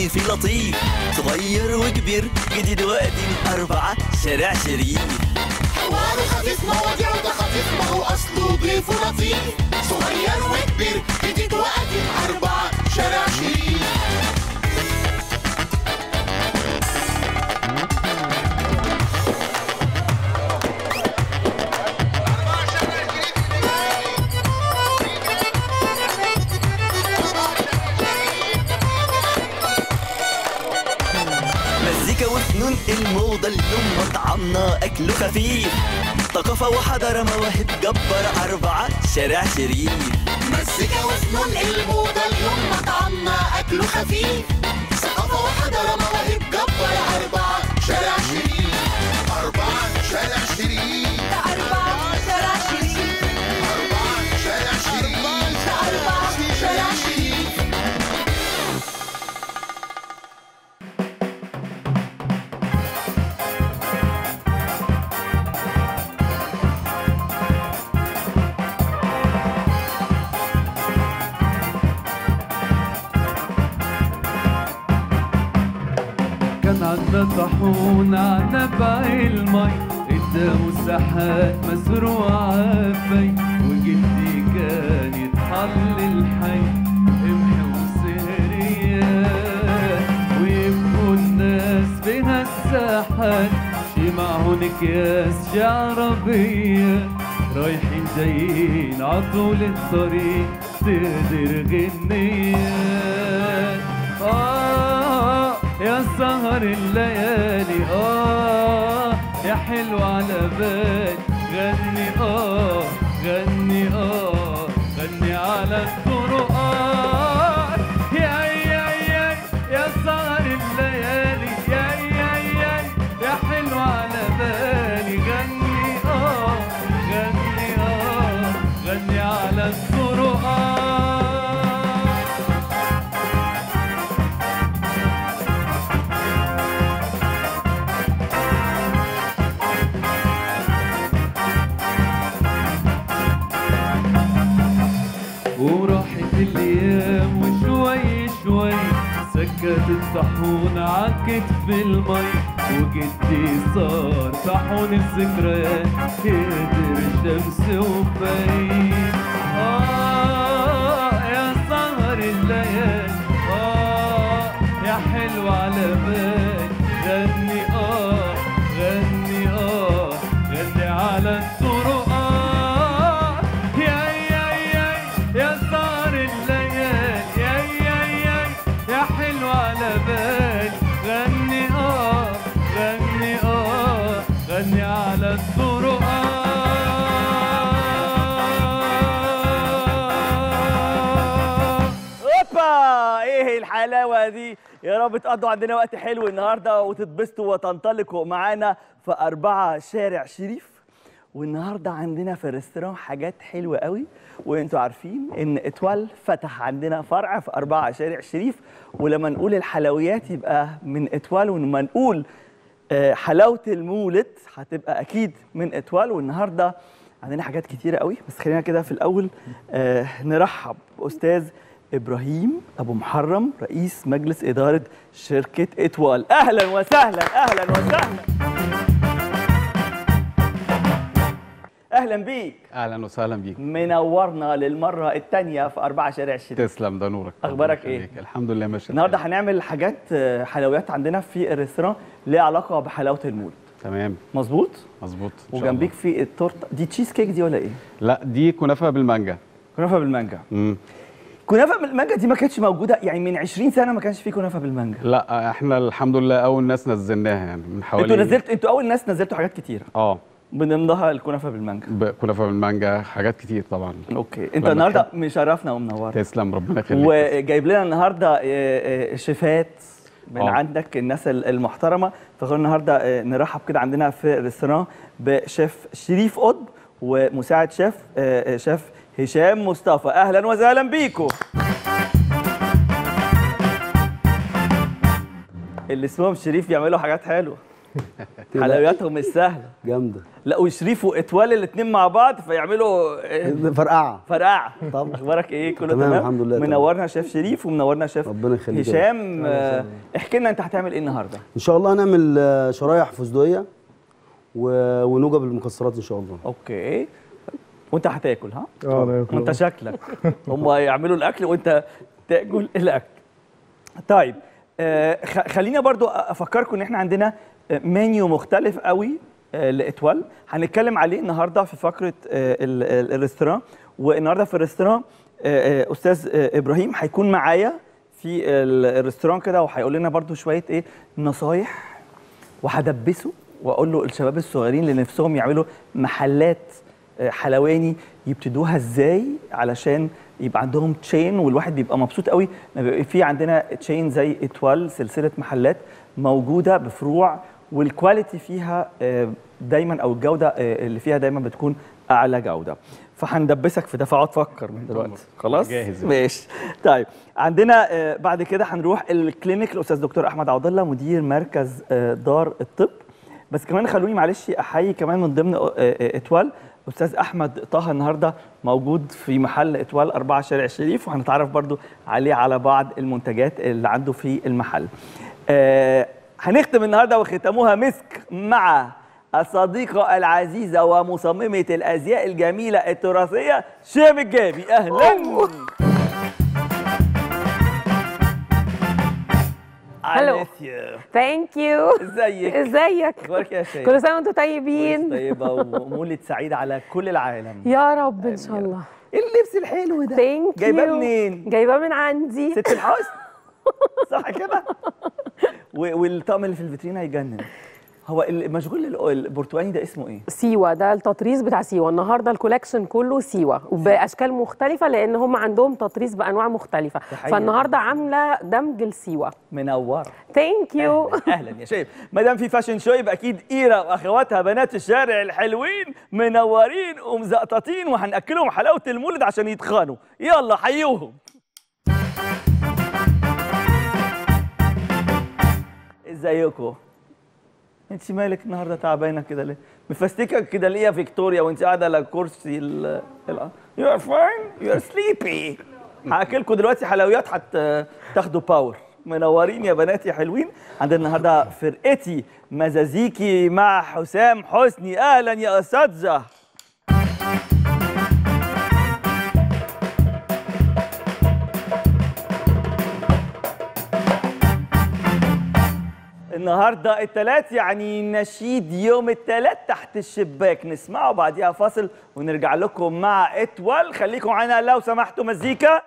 ضيفي لطيف صغير وكبير جديد وقديم أربعة شارع شريف حوار خفيف مواضيع ده خفيف ما هو اصله ضيف لطيف صغير وكبير جديد وقديم اربعه شارع شريف مزيكا وفنون الموضة اليوم مطعمنا أكله خفيف ثقافة وحضارة مواهب جبارة أربعة شارع شريف مزيكا وفنون الموضة اليوم مطعمنا أكله خفيف ثقافة وحضارة مواهب جبارة أربعة شارع شريف أربعة شارع شريف أربعة شارع شريف أربعة شارع شريف أربعة شارع شريف كان عندنا طاحون على باقي المي قدامه الساحات مزروعة في وجدي كان يتحل الحي قمح وسهريات ويبقوا الناس بها الساحات شي معهن اكياس شي عربية رايحين جايين عطول الطريق تقدر غنيات آه يا سهر الليالي آه يا حلو على بال غني آه غني آه غني على الطرقات يا يا يا يا سهر الليالي يا يا يا يا حلو على بالي غني آه غني آه غني على الطرقات وراحت الايام وشوي شوي سكت الطاحون عكتف المي وجدي صار طاحون الذكريات قدر شمس وفي آه يا سهر الليالي آه يا حلو على بال غني آه غني آه غني على الطرقات يا يا يا يا سهر الليالي يا يا يا يا حلو على بال غني آه غني آه غني على الطرقات اوبا ايه الحلاوه دي يا رب تقضوا عندنا وقت حلو النهارده وتتبسطوا وتنطلقوا معانا في أربعة شارع شريف والنهارده عندنا في الريستوران حاجات حلوه قوي وانتوا عارفين ان اتوال فتح عندنا فرع في أربعة شارع شريف ولما نقول الحلويات يبقى من اتوال ولما نقول آه، حلاوه المولد هتبقى اكيد من اتوال والنهارده عندنا حاجات كتيره قوي بس خلينا كده في الاول آه، نرحب باستاذ ابراهيم ابو محرم رئيس مجلس اداره شركه اتوال اهلا وسهلا اهلا وسهلا اهلا بيك اهلا وسهلا بيك منورنا للمره الثانيه في أربعة شارع الشريف تسلم ده نورك أخبارك ربنا يخليك. إيه؟ الحمد لله ماشي النهارده الحال. هنعمل حاجات آه، حلويات عندنا في الريستوران ليها علاقه بحلاوه المولد تمام مظبوط مظبوط إن شاء وجنبيك الله. في التورته دي تشيز كيك دي ولا ايه لا دي كنافه بالمانجا كنافه بالمانجا مم. كنافه بالمانجا دي ما كانتش موجوده يعني من 20 سنه ما كانش في كنافه بالمانجا لا احنا الحمد لله اول ناس نزلناها يعني من حوالي انتوا نزلت انتوا اول ناس نزلتوا حاجات كتيره اه من ضمنها الكنافه بالمانجا ب- كنافه بالمانجا حاجات كتير طبعا اوكي انت لما النهارده تحب. مشرفنا ومنورنا تسلم ربنا يخليك وجايب لنا النهارده آه، آه، شيفات من آه. عندك الناس ال- المحترمه فخلونا النهارده آه، نرحب كده عندنا في الريستوران بشيف شريف قطب ومساعد شيف آه، آه، شيف هشام مصطفى اهلا وسهلا بيكم اللي اسمهم شريف بيعملوا حاجات حلوه حلوياتهم مش سهله جامده لا وشريف واتوال الاثنين مع بعض فيعملوا إيه، فرقعه فرقعه طبعا. اخبارك ايه كله تمام، تمام الحمد لله، تمام. منورنا شيف شريف ومنورنا شيف ربنا يخليك يا هشام آه، احكي لنا انت هتعمل ايه النهارده ان شاء الله هنعمل آه، شرايح فستقيه و- ونوجه بالمكسرات ان شاء الله اوكي وانت هتاكل ها اه انا وانت شكلك هم هيعملوا الاكل وانت تاكل الاكل طيب آه خ- خلينا برضو افكركم ان احنا عندنا آه، منيو مختلف قوي آه، لاتوال هنتكلم عليه النهارده في فقره آه، ال- ال- الريستوران والنهارده في الريستوران آه، آه، استاذ آه، ابراهيم هيكون معايا في ال- الريستوران كده وهيقول لنا برضو شويه ايه نصايح وهدبسه واقول له الشباب الصغيرين اللي نفسهم يعملوا محلات آه، حلواني يبتدوها ازاي علشان يبقى عندهم تشين والواحد بيبقى مبسوط قوي لما بيبقى في عندنا تشين زي اتوال سلسله محلات موجوده بفروع والكواليتي فيها آه، دايما او الجوده آه، اللي فيها دايما بتكون اعلى جوده فهندبسك في ده فاقعد فكر من دلوقتي خلاص جاهز. ماشي طيب عندنا آه، بعد كده هنروح الكلينيك الاستاذ دكتور احمد عبد الله مدير مركز آه، دار الطب بس كمان خلوني معلش احيي كمان من ضمن آه، آه، اتوال استاذ احمد طه النهارده موجود في محل اتوال 4 شارع الشريف وهنتعرف برضو عليه على بعض المنتجات اللي عنده في المحل آه، هنختم النهارده وختموها مسك مع الصديقة العزيزة ومصممة الأزياء الجميلة التراثية شام الجابي أهلا هلو. أليسيا. ثانك يو ازيك ازيك اخبارك يا شيخ كل سنه وانتم طيبين طيبه ومولد سعيد على كل العالم يا رب ان شاء الله ايه اللبس الحلو ده ثانك يو جايباه منين جايباه من عندي ست الحسن صح كده و- والطقم اللي في الفيترين هيجنن هو المشغول ال- البرتقاني ده اسمه ايه سيوة ده التطريز بتاع سيوة النهارده الكولكشن كله سيوة وباشكال مختلفه لان هم عندهم تطريز بانواع مختلفه حقيقي. فالنهارده عامله دمج السيوة منوره ثانك يو اهلا أهلاً يا شايف ما دام في فاشن شو يبقى اكيد ايرا واخواتها بنات الشارع الحلوين منورين ومزقططين وهناكلهم حلاوه المولد عشان يتخانوا يلا حيوهم ازيكم انت مالك النهارده تعبانه كده ليه مفستكه كده ليه يا فيكتوريا وانت قاعده على كرسي ال يو ار فاين يو ار سليبي هاكلكم دلوقتي حلويات حتى تاخدوا باور منورين يا بنات يا حلوين عندنا النهارده فرقتي مزازيكي مع حسام حسني اهلا يا اساتذه النهارده التلات يعني نشيد يوم التلات تحت الشباك نسمعه بعديها فاصل ونرجع لكم مع اتول خليكم معانا لو سمحتوا مزيكا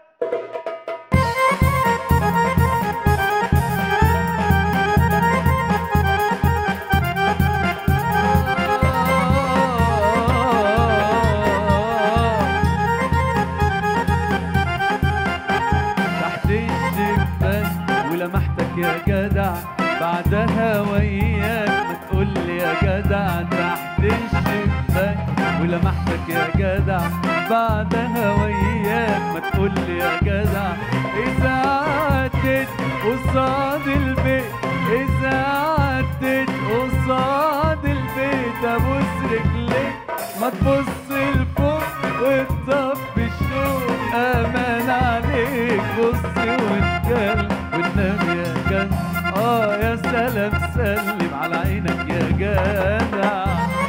تحت الشباك ولمحتك يا جدع بعدها وياك ما تقول لي يا جدع تحت الشباك ولمحتك يا جدع بعدها وياك ما تقول لي يا جدع إذا عدت قصاد البيت إذا عدت قصاد البيت أبوس رجليك ما تبص لفوق وتطب الشوق امان عليك بص واتكلم والنبي يا جدع اه يا سلام سلم على عينك يا جدع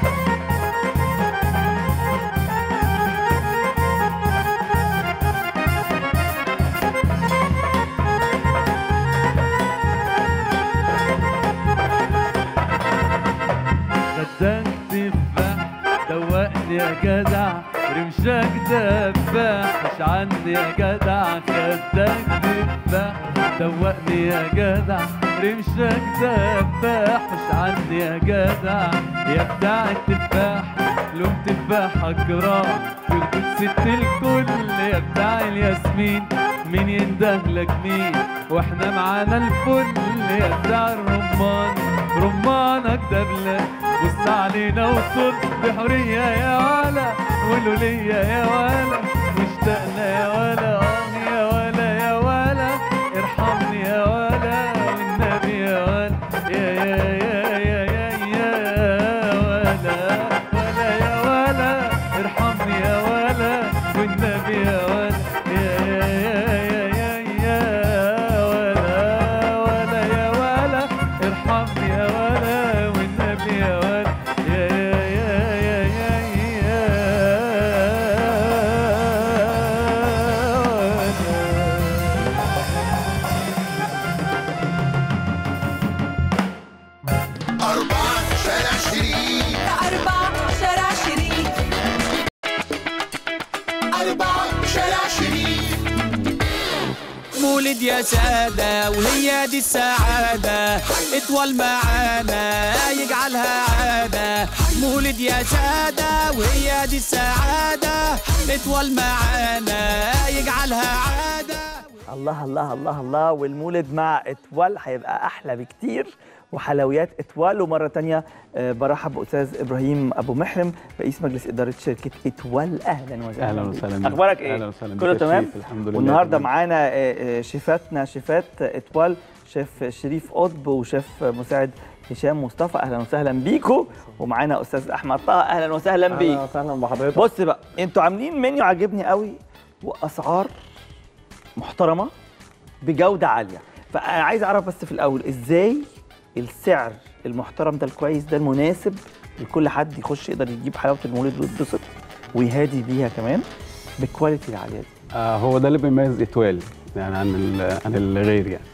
غداك تفاح دوقني يا جدع رمشك دباح مش عندي يا جدع خداك تفاح دوقني يا جدع رمشك دباح مش عندي يا جدع يا بتاع التفاح لون تفاحك راح يربط ست الكل يا بتاع الياسمين مين يندهلك مين واحنا معانا الفل يا بتاع الرمان رمانك دبلة بص علينا وصد بحرية يا ولا قولوا ليا يا ولا مشتاقنا يا ولا اه يا ولا يا ولا ارحمني يا ولا والنبي يا ولا يا يا يا يا يا ارحمني يا ولا والنبي يا ولا يا يا يا يا يا يا أربعة شارع شريف أربعة شارع شريف أربعة شارع شريف مولد يا سادة وهي دي السعادة اطول معانا يجعلها عادة مولد يا سادة وهي دي السعادة اطول معانا يجعلها عادة الله الله الله الله والمولد مع اتوال هيبقى احلى بكتير وحلويات اتوال ومره تانية آه، برحب باستاذ ابراهيم ابو محرم رئيس مجلس اداره شركه اتوال اهلا وسهلا اهلا بيك. وسهلا بيك. اخبارك ايه اهلا وسهلا كله بك يا تمام شريف، الحمد لله والنهارده تمام. معانا آه، آه، شيفاتنا شيفات اتوال شيف شريف قطب وشيف مساعد هشام مصطفى اهلا وسهلا بيكم ومعانا استاذ احمد طه اهلا وسهلا بيك وسهلا بحضرتك بص بقى انتوا عاملين منيو عاجبني قوي واسعار محترمه بجوده عاليه فانا عايز اعرف بس في الاول ازاي السعر المحترم ده الكويس ده المناسب لكل حد يخش يقدر يجيب حلاوه المولد ويتبسط ويهادي بيها كمان بالكواليتي العاليه دي آه هو ده اللي بيميز اتوال يعني عن ال- عن الغير يعني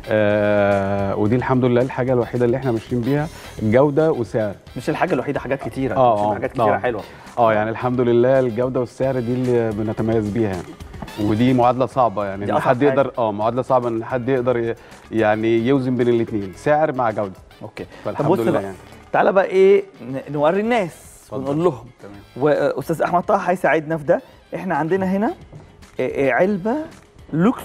آه ودي الحمد لله الحاجه الوحيده اللي احنا ماشيين بيها جوده وسعر مش الحاجه الوحيده حاجات كتيره اه مش اه حاجات كتيره آه. حلوه اه يعني الحمد لله الجوده والسعر دي اللي بنتميز بيها يعني. ودي معادله صعبه يعني دي ان أصعب حد حاجة. يقدر اه معادله صعبه ان حد يقدر ي- يعني يوزن بين الاثنين سعر مع جوده اوكي طب فالحمد بص لله بقى يعني تعالى بقى ايه ن- نوري الناس اتفضل. ونقول لهم تمام واستاذ احمد طه هيساعدنا في ده احنا عندنا هنا آه، آه، علبه لوكس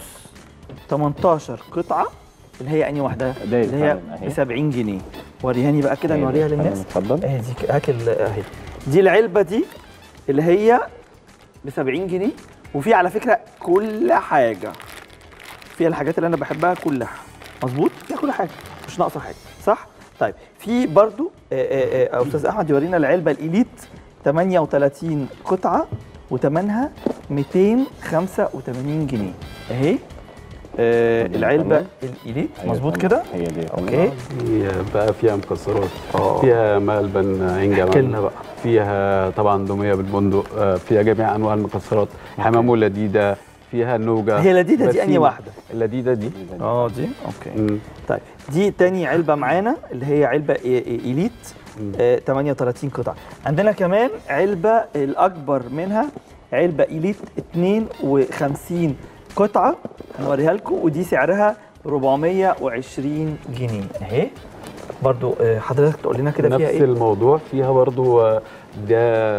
18 قطعه اللي هي انهي واحده دي اللي هي فعلاً أهي. ب 70 جنيه وريهاني بقى كده نوريها للناس اتفضل اهي دي ك- هات ال- اهي دي العلبه دي اللي هي ب 70 جنيه وفي على فكره كل حاجه فيها الحاجات اللي انا بحبها كلها مظبوط فيها كل حاجه مش ناقصه حاجه صح طيب في برضو آه، آه، آه، استاذ احمد يورينا العلبه الاليت 38 قطعه وثمنها 285 جنيه اهي آه، العلبه الاليت مظبوط كده هي دي اوكي في بقى فيها مكسرات فيها ملبن عين احكي جمل لنا بقى فيها طبعا دوميه بالبندق آه، فيها جميع انواع المكسرات حمام ولديده فيها نوجه هي لذيذه دي انهي بسيمة. واحده اللذيذه دي اه دي اوكي مم. طيب دي تاني علبه معانا اللي هي علبه إي- إي- اليت مم. آه 38 قطعه عندنا كمان علبه الاكبر منها علبه اليت 52 قطعه هنوريها لكم ودي سعرها 420 جنيه اهي برضو آه، حضرتك تقول لنا كده فيها نفس ايه الموضوع فيها برضو آه، ده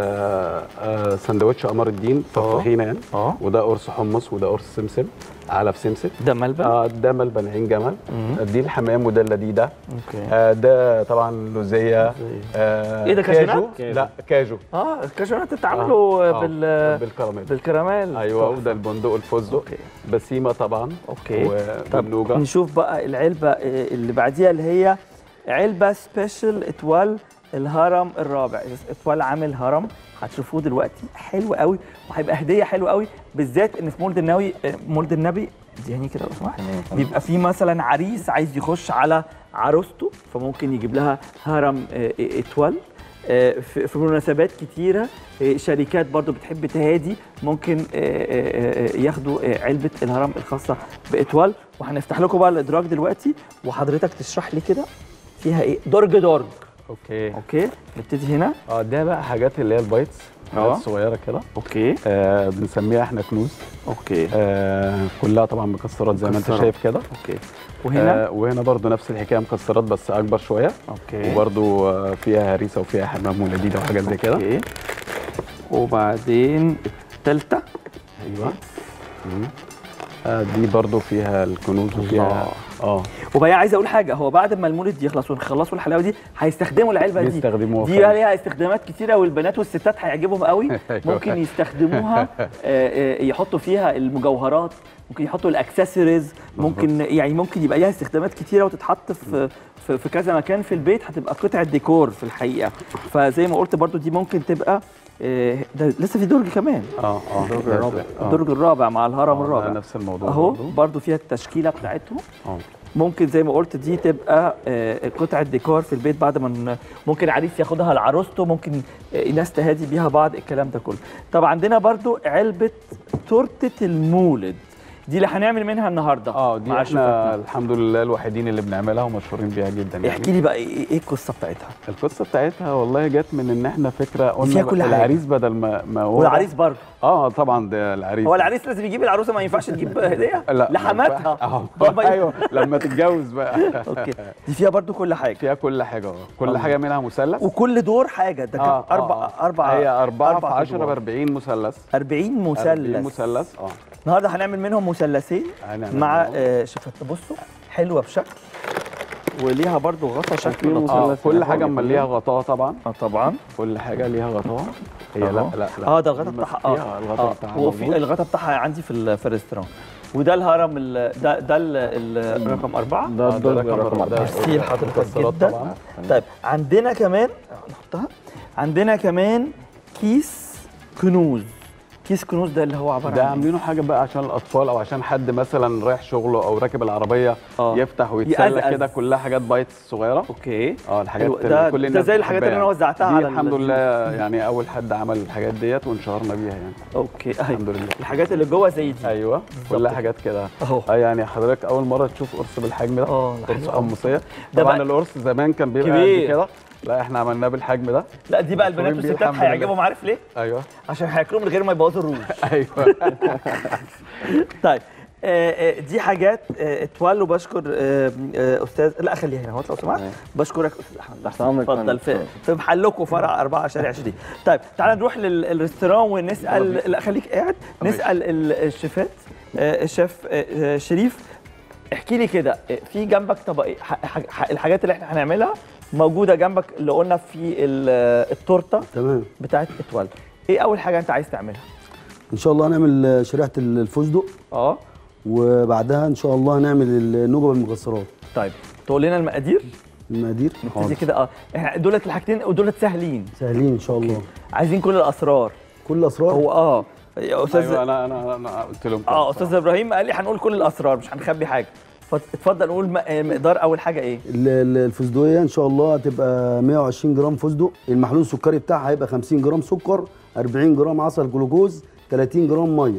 آه، سندوتش قمر الدين آه. طحينه يعني اه وده قرص حمص وده قرص سمسم علف سمسم ده ملبن اه ده ملبن عين جمل مم. دي الحمام وده اللذيذه اوكي آه ده طبعا لوزيه آه إيه ده، كاجونات؟ لا كاجو اه الكاجونات بتتعاملوا آه، بال بالكراميل بالكراميل ايوه تحفة. وده البندق والفستق اوكي بسيمه طبعا اوكي طب والنوجه نشوف بقى العلبه آه، اللي بعديها اللي هي علبه سبيشال اتوال الهرم الرابع اتوال عامل هرم هتشوفوه دلوقتي حلو قوي وهيبقى هديه حلوه قوي بالذات ان في مولد النبي آه، مولد النبي اديني كده لو سمحت بيبقى في مثلا عريس عايز يخش على عروسته فممكن يجيب لها هرم آه، آه، اتوال آه، في في مناسبات كتيرة آه، شركات برضو بتحب تهادي ممكن آه، آه، آه، ياخدوا آه، علبة الهرم الخاصة بإتوال وهنفتح لكم بقى الإدراج دلوقتي وحضرتك تشرح لي كده فيها إيه درج درج اوكي أوكي نبتدي هنا اه ده بقى حاجات اللي هي البايتس آه. حاجات صغيره كده أوكي آه بنسميها احنا كنوز أوكي آه كلها طبعا مكسرات زي ما انت مكسرات. شايف كده أوكي وهنا آه وهنا برضو نفس الحكايه مكسرات بس اكبر شويه أوكي وبرضو آه فيها هريسه وفيها حمام ولذيذه وحاجات زي كده أوكي وبعدين التالتة ايوه مم. آه دي برضو فيها الكنوز وفيها اه وبعدين عايز اقول حاجه هو بعد ما المولد يخلص ونخلصوا الحلاوه دي هيستخدموا العلبه دي بيستخدموها دي فعلا. ليها استخدامات كتيره والبنات والستات هيعجبهم قوي أيوة. ممكن يستخدموها آه، آه، يحطوا فيها المجوهرات ممكن يحطوا الاكسسوارز ممكن يعني ممكن يبقى ليها استخدامات كتيره وتتحط في في في كذا مكان في البيت هتبقى قطعه ديكور في الحقيقه فزي ما قلت برضو دي ممكن تبقى آه، ده لسه في درج كمان اه اه الدرج ده- الرابع آه. الدرج الرابع مع الهرم آه، ده الرابع نفس الموضوع اهو برضو. برضو فيها التشكيله بتاعتهم اه ممكن زي ما قلت دي تبقى آه، قطعه ديكور في البيت بعد ما ن- ممكن عريس ياخدها لعروسته ممكن آه، ناس تهادي بيها بعض الكلام ده كله طب عندنا برضو علبه تورته المولد دي اللي هنعمل منها النهارده اه دي مع احنا شيفاتنا. الحمد لله الوحيدين اللي بنعملها ومشهورين بيها جدا يعني احكي لي بقى ايه إيه القصه بتاعتها القصه بتاعتها والله جت من ان احنا فكره قلنا فيها كل حاجة. العريس بدل ما ما هو والعريس برضه اه طبعا ده العريس هو العريس لازم يجيب العروسه ما ينفعش تجيب هديه لا لحماتها اه طب ما- ايوه لما تتجوز بقى اوكي دي فيها برضو كل حاجه فيها كل حاجه اه كل الله. حاجه منها مثلث وكل دور حاجه ده كام آه، آه، اربع آه. اربع هي 4 في أربع 10 ب أدوار. 40 مثلث 40 مثلث 40 مثلث اه النهارده هنعمل منهم مثلثين هنعمل مع منهم. آه، شفت بصوا حلوه بشكل وليها برضو غطا شكل اه لطيف كل حاجه اما ليها غطاء طبعا اه طبعا كل حاجه ليها غطاء هي لا أهو. لا لا اه ده الغطا دي بتاعها فيها اه الغطاء آه، بتاعها وفي موجود. الغطا بتاعها عندي في ال- في الريستوران وده الهرم ال- ده ده ال- الرقم أربعة ده الدرج رقم أربعة. ميرسي لحضرتك مكسرات جدا طبعا. طيب عندنا كمان نحطها عندنا كمان كيس كنوز كيس كنوز ده اللي هو عباره ده عن إيه؟ عاملينه حاجه بقى عشان الاطفال او عشان حد مثلا رايح شغله او راكب العربيه آه. يفتح ويتسلى يقزقز. كده كلها حاجات بايتس صغيره اوكي اه الحاجات حلو. اللي ده- كل ده الناس زي الحاجات اللي بتحبها أنا وزعتها دي على الحمد ال- لله يعني اول حد عمل الحاجات ديت وانشهرنا بيها يعني اوكي الحمد ايوه لله الحاجات اللي جوه زي دي ايوه كلها حاجات كده اهو اه يعني حضرتك اول مره تشوف قرص بالحجم ده اه قرص قمصيه ده طبعا بقى- القرص زمان كان بيبقى كبير. قد كده لا احنا عملناه بالحجم ده لا دي بقى البنات مشهورين بيه والستات الحمد لله. هيعجبهم عارف ليه؟ ايوه عشان هياكلوا من غير ما يبوظوا الروج ايوه طيب آه، آه، دي حاجات آه، اتوال وبشكر آه، آه، استاذ لا خليها هنا اهوت لو سمحت بشكرك استاذ احمد تحت امرك اتفضل في في محلكم فرع 4 شارع 20 طيب تعال نروح للريستوران ونسال لا خليك قاعد نسال ال- الشيفات آه، الشيف آه، آه، شريف احكي لي كده آه، في جنبك طبق إيه؟ ح- ح- ح- الحاجات اللي احنا هنعملها موجوده جنبك اللي قلنا في ال- آه، التورته تمام بتاعت اتوال ايه اول حاجه انت عايز تعملها ان شاء الله هنعمل شريحه الفستق اه وبعدها ان شاء الله هنعمل النوجه بالمكسرات طيب تقول لنا المقادير المقادير نبتدي كده اه احنا دولت الحاجتين ودولت سهلين سهلين ان شاء الله عايزين كل الاسرار كل الاسرار هو اه يا استاذ ايوه انا انا انا قلت لهم كده اه استاذ ابراهيم قال لي هنقول كل الاسرار مش هنخبي حاجه فت- اتفضل نقول م- آه، مقدار اول حاجه ايه ال- ال- الفستقيه ان شاء الله هتبقى 120 جرام فستق المحلول السكري بتاعها هيبقى 50 جرام سكر 40 جرام عسل جلوكوز 30 جرام ميه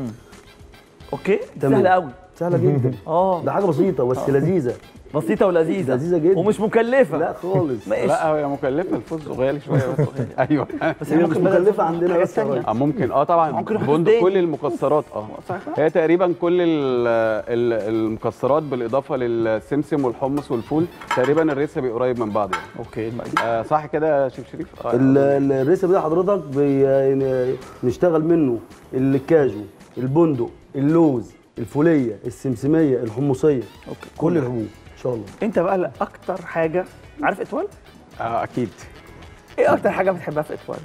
اوكي دي تمام. سهله قوي سهله جدا اه ده حاجه بسيطه بس لذيذه بسيطه ولذيذه لذيذه جدا ومش مكلفه لا خالص ماشي لا هي مكلفه الفستق غالي شويه بس ايوه بس هي احنا مش ممكن بدل مكلفه عندنا حاجات بس يا تانية. راجل. اه ممكن اه طبعا ممكن نحط بندق تاني. كل المكسرات اه هي تقريبا كل ال ال المكسرات بالاضافه للسمسم والحمص والفول تقريبا الريسبي قريب من بعض يعني اوكي المقادير آه صح كده يا شيف شريف آه ال- ال- الريسبي ده حضرتك بي- نشتغل منه الكاجو البندق اللوز الفوليه السمسميه الحمصيه اوكي كل الحبوب ان شاء الله انت بقى لا اكتر حاجه عارف اتوال آه اكيد ايه اكتر حاجه بتحبها في اتوال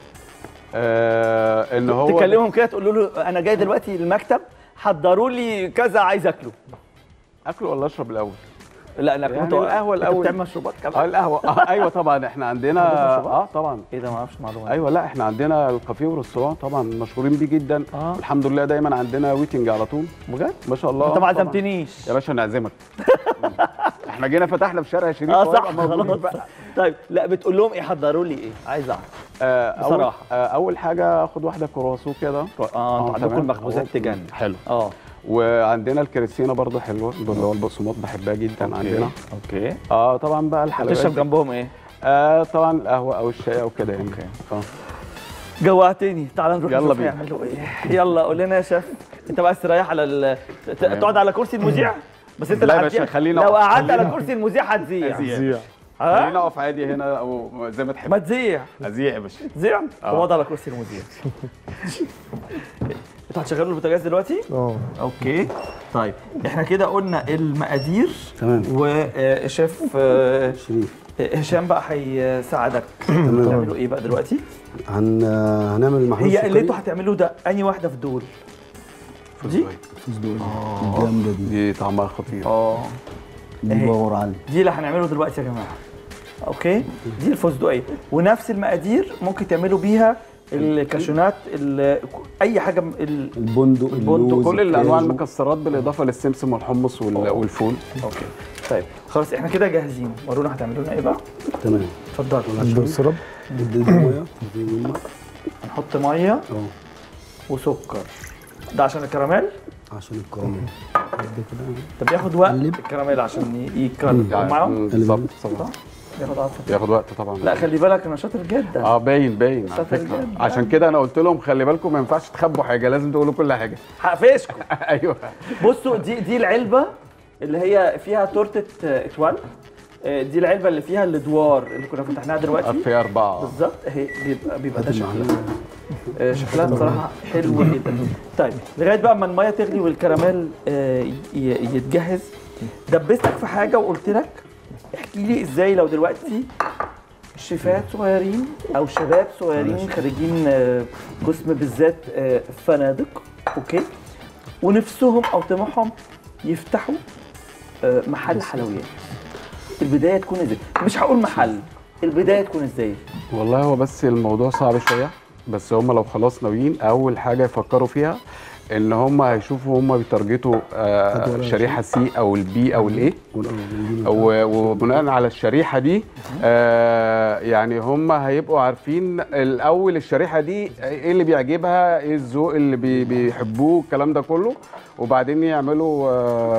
آه ان هو تكلمهم كده تقول له انا جاي دلوقتي المكتب حضروا لي كذا عايز اكله اكل ولا اشرب الاول لا انا يعني كنت القهوة أنت الأول. بتعمل مشروبات اه كمان القهوه آه ايوه طبعا احنا عندنا مشروبات؟ اه طبعا ايه ده ما اعرفش المعلومه دي. ايوه لا احنا عندنا الكافيه والريستوران طبعا مشهورين بيه جدا آه. الحمد لله دايما عندنا ويتنج على طول بجد ما شاء الله انت ما آه، طبعاً. عزمتنيش يا باشا نعزمك احنا جينا فتحنا في شارع شريف اه وهيبقى صح موجودين خلاص بقى. طيب لا بتقول لهم ايه حضروا لي ايه عايز اعرف آه أول, بصراحة. آه اول حاجه اخد واحده كرواسون كده اه انتوا عندكم تمام. المخبوزات أهو. تجنن حلو اه وعندنا الكريستينا برضو حلوه اللي هو البقسماط بحبها جدا عندنا اوكي اه طبعا بقى الحلويات تشرب دي- جنبهم ايه آه طبعا القهوه او الشاي او كده يعني أوكي. اه جوعتني تعال نروح يلا نشوف بينا. يعملوا ايه يلا قول لنا يا شيف انت بقى استريح على ال... ت- تقعد على كرسي المذيع بس انت لا اللي يا باشا، هتذيع. خلينا لو أقف. قعدت على خلينا كرسي المذيع هتذيع ازيع ها خلينا اقف عادي هنا او زي ما تحب ما تذيع ازيع يا باشا ذيع آه. اقعد على كرسي المذيع انتوا هتشغلوا البوتاجاز دلوقتي؟ اه اوكي طيب احنا كده قلنا المقادير تمام وشيف آه، شريف هشام بقى هيساعدك تمام تعملوا ايه بقى دلوقتي؟ هن... هنعمل المحلول هي اللي السكري انتوا هتعملوه ده انهي واحده في دول؟ دي؟ الجامده دي دي طعمها خطير اه دي أهي. باور عالي دي اللي هنعمله دلوقتي يا جماعه اوكي دي الفستقيه ونفس المقادير ممكن تعملوا بيها الكاشونات ال- اي حاجه م- ال... البندق البندق، اللوز كل الانواع الكاجو. المكسرات بالاضافه للسمسم والحمص وال- والفول اوكي طيب خلاص احنا كده جاهزين ورونا هتعملوا لنا ايه بقى تمام اتفضلوا السرب ادي دي ميه ادي ميه هنحط ميه اه وسكر ده عشان الكراميل عشان الكراميل قد كده طب بياخد وقت قلب. الكراميل عشان ي- يتكرر يعني معاهم بالظبط طبعا بياخد وقت بياخد وقت طبعا لا خلي بالك انا شاطر جدا اه باين باين على شاطر فكره جدا. عشان كده انا قلت لهم خلي بالكم ما ينفعش تخبوا حاجه لازم تقولوا كل حاجه هقفشكم ايوه بصوا دي دي العلبه اللي هي فيها تورته آه، اتوال آه، دي العلبه اللي فيها الادوار اللي كنا فتحناها دلوقتي في اربعه بالظبط اهي بيبقى بيبقى ده هات شكلها المعلقة. آه، شكلها بصراحه حلو جدا طيب لغايه بقى ما الميه تغلي والكراميل آه، ي- يتجهز دبستك في حاجه وقلت لك احكي لي ازاي لو دلوقتي شيفات صغيرين او شباب صغيرين خريجين آه، قسم بالذات آه، فنادق اوكي ونفسهم او طموحهم يفتحوا آه، محل حلويات البدايه تكون ازاي مش هقول محل البدايه تكون ازاي والله هو بس الموضوع صعب شويه بس هم لو خلاص ناويين اول حاجه يفكروا فيها ان هم هيشوفوا هم بيتارجتوا آه شريحه سي او البي او الايه و- وبناء على الشريحه دي آه يعني هم هيبقوا عارفين الاول الشريحه دي ايه اللي بيعجبها ايه الذوق اللي بي بيحبوه الكلام ده كله وبعدين يعملوا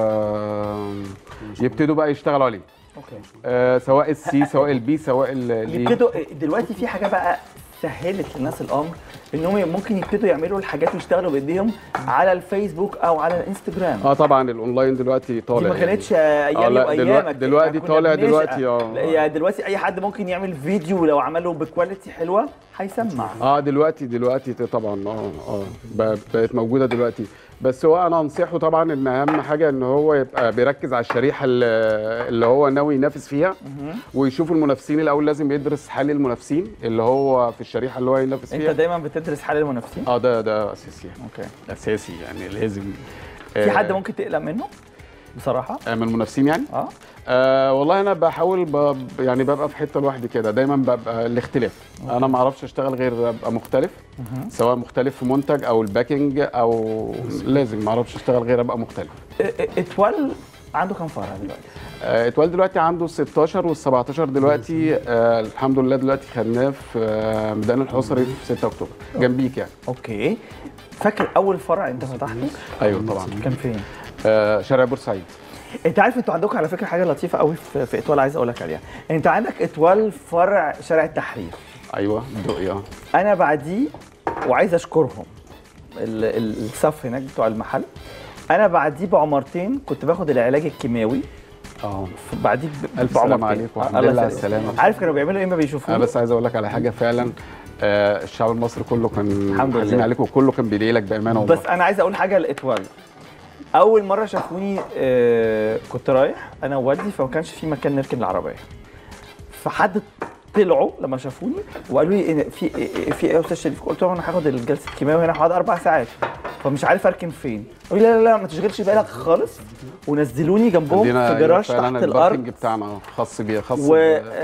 آه يبتدوا بقى يشتغلوا عليه اوكي آه سواء السي سواء البي سواء ال- الايه يبتدوا دلوقتي في حاجه بقى سهلت للناس الامر انهم ممكن يبتدوا يعملوا الحاجات ويشتغلوا بايديهم على الفيسبوك او على الانستجرام اه طبعا الاونلاين دلوقتي طالع دي ما يعني. كانتش ايامي لا، وايامك دلوقتي- دلوقتي إحنا كنا طالع بنشقى. دلوقتي، آه. لا، يعني دلوقتي اي حد ممكن يعمل فيديو لو عمله بكواليتي حلوه هيسمع اه دلوقتي دلوقتي طبعا اه اه ب- بقت موجوده دلوقتي بس هو انا انصحه طبعا ان اهم حاجه ان هو يبقى بيركز على الشريحه اللي اللي هو ناوي ينافس فيها ويشوف المنافسين الاول لازم يدرس حال المنافسين اللي هو في الشريحه اللي هو ينافس انت فيها دايما بتدرس حال المنافسين اه ده ده اساسي اوكي اساسي يعني لازم في آه، حد ممكن تقلق منه بصراحه آه، من المنافسين يعني اه آه والله انا بحاول ب... يعني ببقى في حته لوحدي كده دايما ببقى الاختلاف انا ما اعرفش اشتغل غير ابقى مختلف سواء مختلف في منتج او الباكينج او لازم ما اعرفش اشتغل غير ابقى مختلف ا- ا- اتول عنده كام فرع دلوقتي آه اتوال دلوقتي عنده 16 وال 17 دلوقتي آه الحمد لله دلوقتي خدناه في آه ميدان الحصري في 6 اكتوبر جنبيك يعني اوكي فاكر اول فرع انت فتحته ايوه طبعا كان فين آه شارع بورسعيد انت عارف انتوا عندكم على فكره حاجه لطيفه قوي في, في اتوال عايز اقول لك عليها انت عندك اتوال فرع شارع التحرير ايوه دقي اه انا بعديه وعايز اشكرهم ال- ال- الصف هناك بتوع المحل انا بعديه بعمرتين كنت باخد العلاج الكيماوي اه بعديه ب- الف بعمرتين. سلامه عليكم آه، والحمد الله لله على يسلمك. السلامه عارف كانوا بيعملوا ايه ما انا بيشوفوني بس عايز اقول لك على حاجه فعلا آه الشعب المصري كله كان الحمد لله. حزين عليك وكله كان بيدعي لك بامانه والله بس انا عايز اقول حاجه لاتوال اول مره شافوني آه كنت رايح انا ووالدي فما كانش في مكان نركن العربيه فحد طلعوا لما شافوني وقالوا لي إيه في إيه في ايه يا استاذ شريف قلت لهم انا هاخد الجلسه الكيماوي هنا هقعد اربع ساعات فمش عارف اركن فين قالوا لي لا لا لا ما تشغلش بالك خالص ونزلوني جنبهم عندنا في جراج فعلاً تحت الباركنج الارض بتاعنا خاص بيه خاص ب-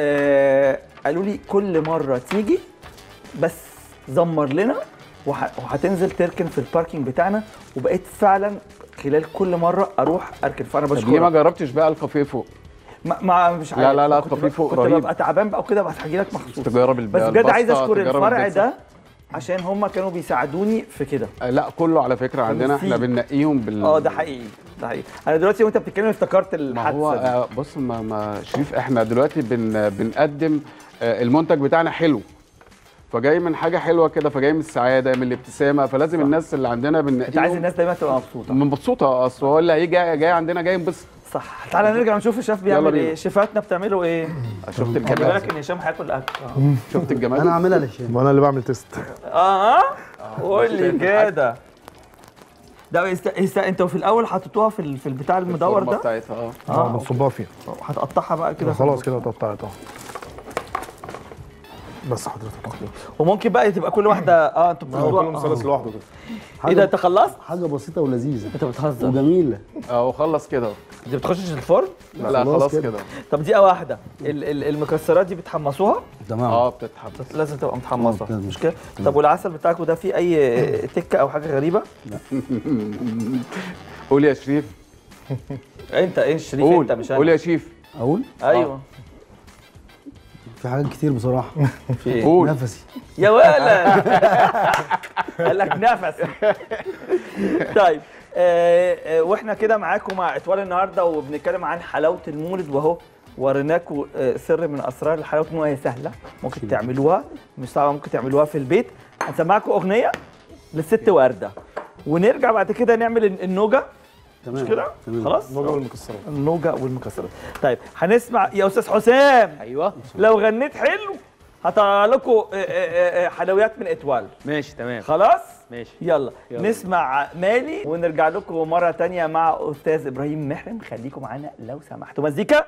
وقالوا لي كل مره تيجي بس زمر لنا وه- وهتنزل تركن في الباركينج بتاعنا وبقيت فعلا خلال كل مره اروح اركن فانا طب ليه ما بشكرك جربتش بقى الكافيه فوق ما, ما مش لا، عارف لا، لا، كنت الكافيه ب- فوق كنت رهيب. ببقى تعبان بقى وكده بس هاجي لك مخصوص تجرب الب- بس بجد عايز الباستا، اشكر تجرب الفرع البيتزا. ده عشان هم كانوا بيساعدوني في كده آه، لا كله على فكره عندنا احنا فيه. بننقيهم بال اه ده حقيقي ده حقيقي انا دلوقتي وانت بتتكلم افتكرت ما هو الحادثه دي آه، بص ما, ما شريف احنا دلوقتي بن بنقدم آه، المنتج بتاعنا حلو فجاي من حاجه حلوه كده فجاي من السعاده من الابتسامه فلازم الناس اللي عندنا بننقيهم انت عايز الناس دايما تبقى مبسوطه مبسوطه اصل هو اللي هيجي جاي, جاي عندنا جاي ينبسط صح تعالى نرجع نشوف الشيف بيعمل بينا. ايه شيفاتنا بتعملوا ايه شفت خلي الجمال بالك ان هشام هياكل اكل شفت الجمال انا عاملها للشام وانا اللي بعمل تيست اه قول لي كده ده است... است... انتوا في الاول حطيتوها في ال... في البتاع المدور الفورمة ده بتاعتها اه اه اه بنصبها فيها هتقطعها بقى كده في خلاص كده اتقطعت اهو بس حضرتك وممكن بقى تبقى كل واحده اه انتوا هو كل بتاخدوها مثلث آه. لوحده كده ايه ده انت خلصت؟ حاجه بسيطه ولذيذه انت بتهزر وجميله اه وخلص كده دي بتخشش الفرن لا, لا خلاص خلاص كده. كده طب دي واحده ال- ال- المكسرات دي بتحمصوها تمام اه بتتحط لازم تبقى متحمصه آه، مش كده طب والعسل بتاعكم ده فيه اي تكه او حاجه غريبه قول يا شريف انت ايه شريف قول انت مش قول انا يا شيف اقول ايوه في حاجات كتير بصراحه في ايه قول نفسي يا ولا قال لك نفس طيب آه آه واحنا كده معاكم مع اطوال النهارده وبنتكلم عن حلاوه المولد وهو وريناكم آه سر من اسرار حلاوه المولد هي سهله ممكن تعملوها مش صعبه ممكن تعملوها في البيت هنسمعكم اغنيه للست ورده ونرجع بعد كده نعمل النوجه تمام مش كده تمام. خلاص النوجه والمكسرات النوجه والمكسرات طيب هنسمع يا استاذ حسام ايوه لو غنيت حلو هطلع لكم آه، آه، آه، حلويات من اتوال ماشي تمام خلاص ماشي يلا. يلا. نسمع مالي ونرجع لكم مرة تانية مع أستاذ إبراهيم محرم خليكم معانا لو سمحتوا مزيكا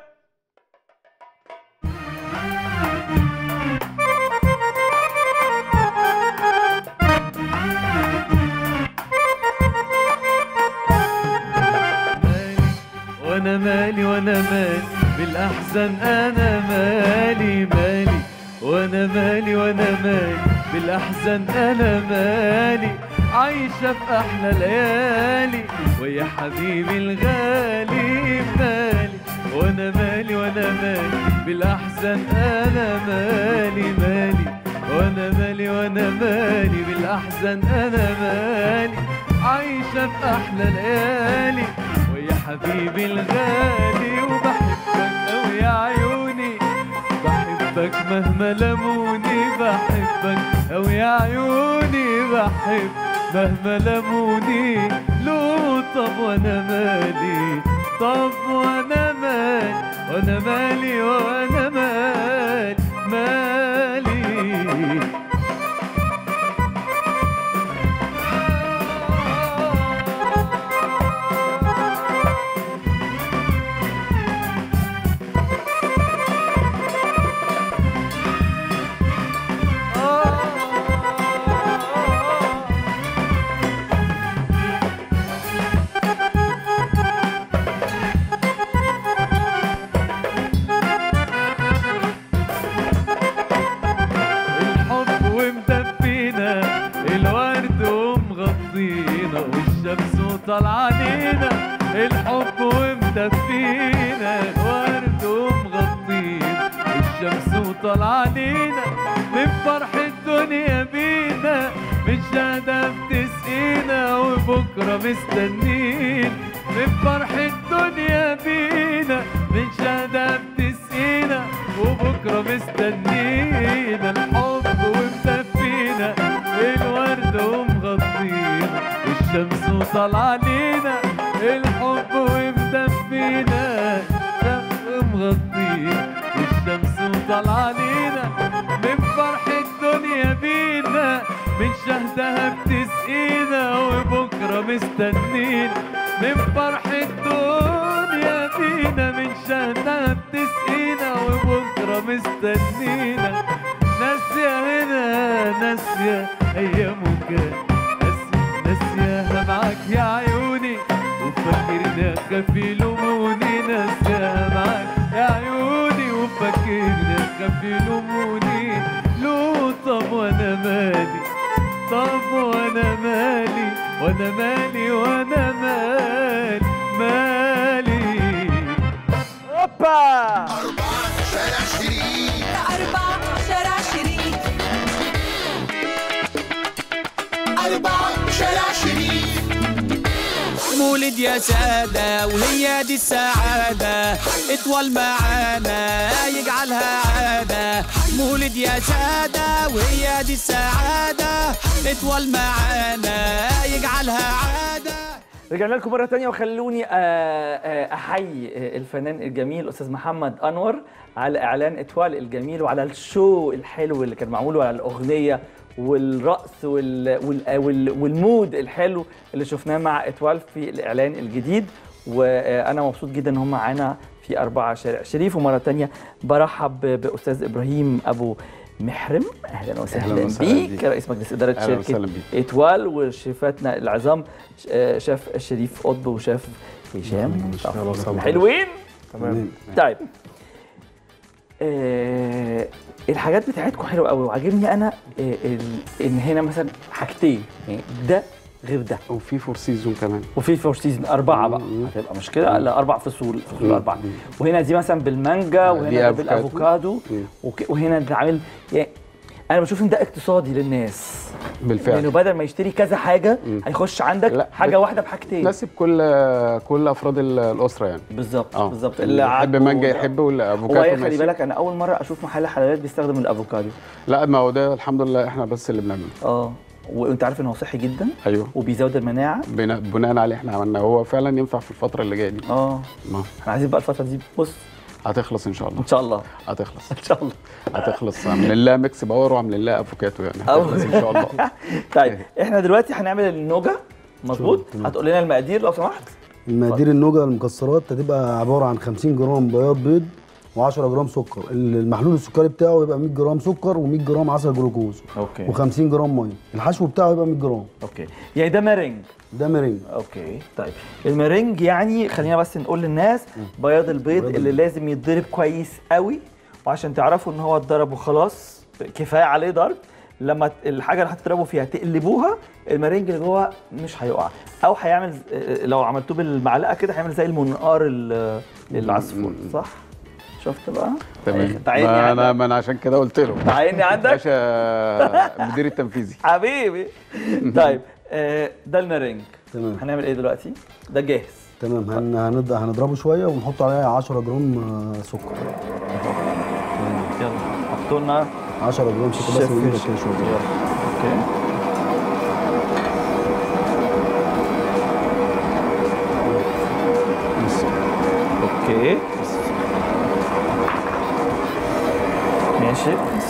وانا مالي وانا مالي بالاحزان انا مالي مالي وانا مالي وانا مالي بالاحزان انا مالي عايشة في احلى ليالي ويا حبيبي الغالي مالي وانا مالي وانا مالي بالاحزان انا مالي مالي وانا مالي وانا مالي بالاحزان انا مالي عايشة في احلى ليالي ويا حبيبي الغالي وبحبك قوي يا عيوني بحبك مهما لموني بحبك قوي يا عيوني بحب مهما لموني لو طب وانا مالي طب وانا مالي وانا مالي وانا مالي مالي الحب ومدفينا الورد ومغطينا والشمس طالعة علينا الحب ومدفينا الورد ومغطينا والشمس طالعة علينا من فرح الدنيا بينا من شهدة بتسقينا وبكرة مستنين من فرح الدنيا بينا من شهدة بتسقينا وبكرة مستنينا الحب ومدفينا الورد ومغطينا والشمس طالعة علينا الحب ومدفينا الشمس مغطينا والشمس طالعة علينا من فرح الدنيا بينا من شهدها بتسقينا وبكرة مستنين من فرح الدنيا بينا من شهدها بتسقينا وبكرة مستنينا ناسية هنا ناسية أيامك ناسية- ناسياها معاك يا عيوني وفاكرنا خفي لوموني ناسياها معاك يا عيوني وفاكرنا خفي لوموني لو طب وانا مالي طب وانا مالي وانا مالي وانا مالي مالي هوبا شارع شريك أربعة شارع شريك أربعة شارع شريك مولد يا سادة وهي دي السعادة اطول معانا يجعلها عادة مولد يا سادة وهي دي السعادة اطول معانا يجعلها عادة رجعنا لكم مرة تانية وخلوني آه، آه، أحيي آه، الفنان الجميل أستاذ محمد أنور على إعلان إتوال الجميل وعلى الشو الحلو اللي كان معمول وعلى الأغنية والرقص وال... وال... وال... والمود الحلو اللي شفناه مع إتوال في الإعلان الجديد وأنا مبسوط جدا إن هم معانا في أربعة شارع شريف ومرة تانية برحب ب- بأستاذ إبراهيم أبو محرم اهلا وسهلا, أهلاً وسهلاً بيك بيك. رئيس مجلس اداره أهلاً شركه وسهلاً بيك. اتوال وشيفاتنا العظام ش- آه، شيف شريف قطب وشيف هشام أهلاً وسهلاً. حلوين تمام طيب آه الحاجات بتاعتكم حلوه قوي وعاجبني انا آه ال- ان هنا مثلا حاجتين يعني ده غير ده وفي فور سيزون كمان وفي فور سيزون اربعه بقى مم. هتبقى مشكله لا اربع فصول فصول مم. اربعه وهنا دي مثلا بالمانجا دي وهنا ده أفوكادو. بالافوكادو مم. وك- وهنا ده عامل يعني انا بشوف ان ده اقتصادي للناس بالفعل لانه بدل ما يشتري كذا حاجه مم. هيخش عندك لا، حاجه بت- واحده بحاجتين تناسب كل كل افراد ال- الاسره يعني بالظبط اه بالظبط اللي يحب عاجبه مانجا ده. يحب هو والافوكادو إيه، خلي ماشي. بالك انا اول مره اشوف محل حلويات بيستخدم الافوكادو لا ما هو ده الحمد لله احنا بس اللي بنعمله اه وانت عارف ان هو صحي جدا ايوه وبيزود المناعه بناء بناء عليه احنا عملنا هو فعلا ينفع في الفتره اللي جايه دي اه ما احنا عايزين بقى الفتره دي بص هتخلص ان شاء الله ان شاء الله هتخلص ان شاء الله هتخلص عاملين لها ميكس باور وعاملين لها افوكاتو يعني أو. هتخلص ان شاء الله طيب احنا دلوقتي هنعمل النوجا مظبوط تمام. هتقول لنا المقادير لو سمحت المقادير النوجه المكسرات هتبقى عباره عن 50 جرام بياض بيض و10 جرام سكر المحلول السكري بتاعه يبقى 100 جرام سكر و100 جرام عسل جلوكوز اوكي و50 جرام ميه الحشو بتاعه يبقى 100 جرام اوكي يعني ده مارينج ده ميرينج اوكي طيب المارينج يعني خلينا بس نقول للناس بياض البيض بياض اللي لازم يتضرب كويس قوي وعشان تعرفوا ان هو اتضرب وخلاص كفايه عليه ضرب لما ت- الحاجه اللي هتضربوا فيها تقلبوها المارينج اللي جوه مش هيقع او هيعمل ز- لو عملتوه بالمعلقه كده هيعمل زي المنقار ال- العصفور صح شفت بقى تمام تعيني ما انا عندك ما انا عشان كده قلت له تعيني عندك باشا المدير التنفيذي حبيبي طيب آه، ده المارينج تمام هنعمل ايه دلوقتي ده جاهز تمام هن... هنض... هنضربه شويه ونحط عليه 10 جرام آه، سكر يلا حطوا لنا 10 جرام سكر بس شيف ونجيبها فيش. كده شويه اوكي بس اوكي ماشي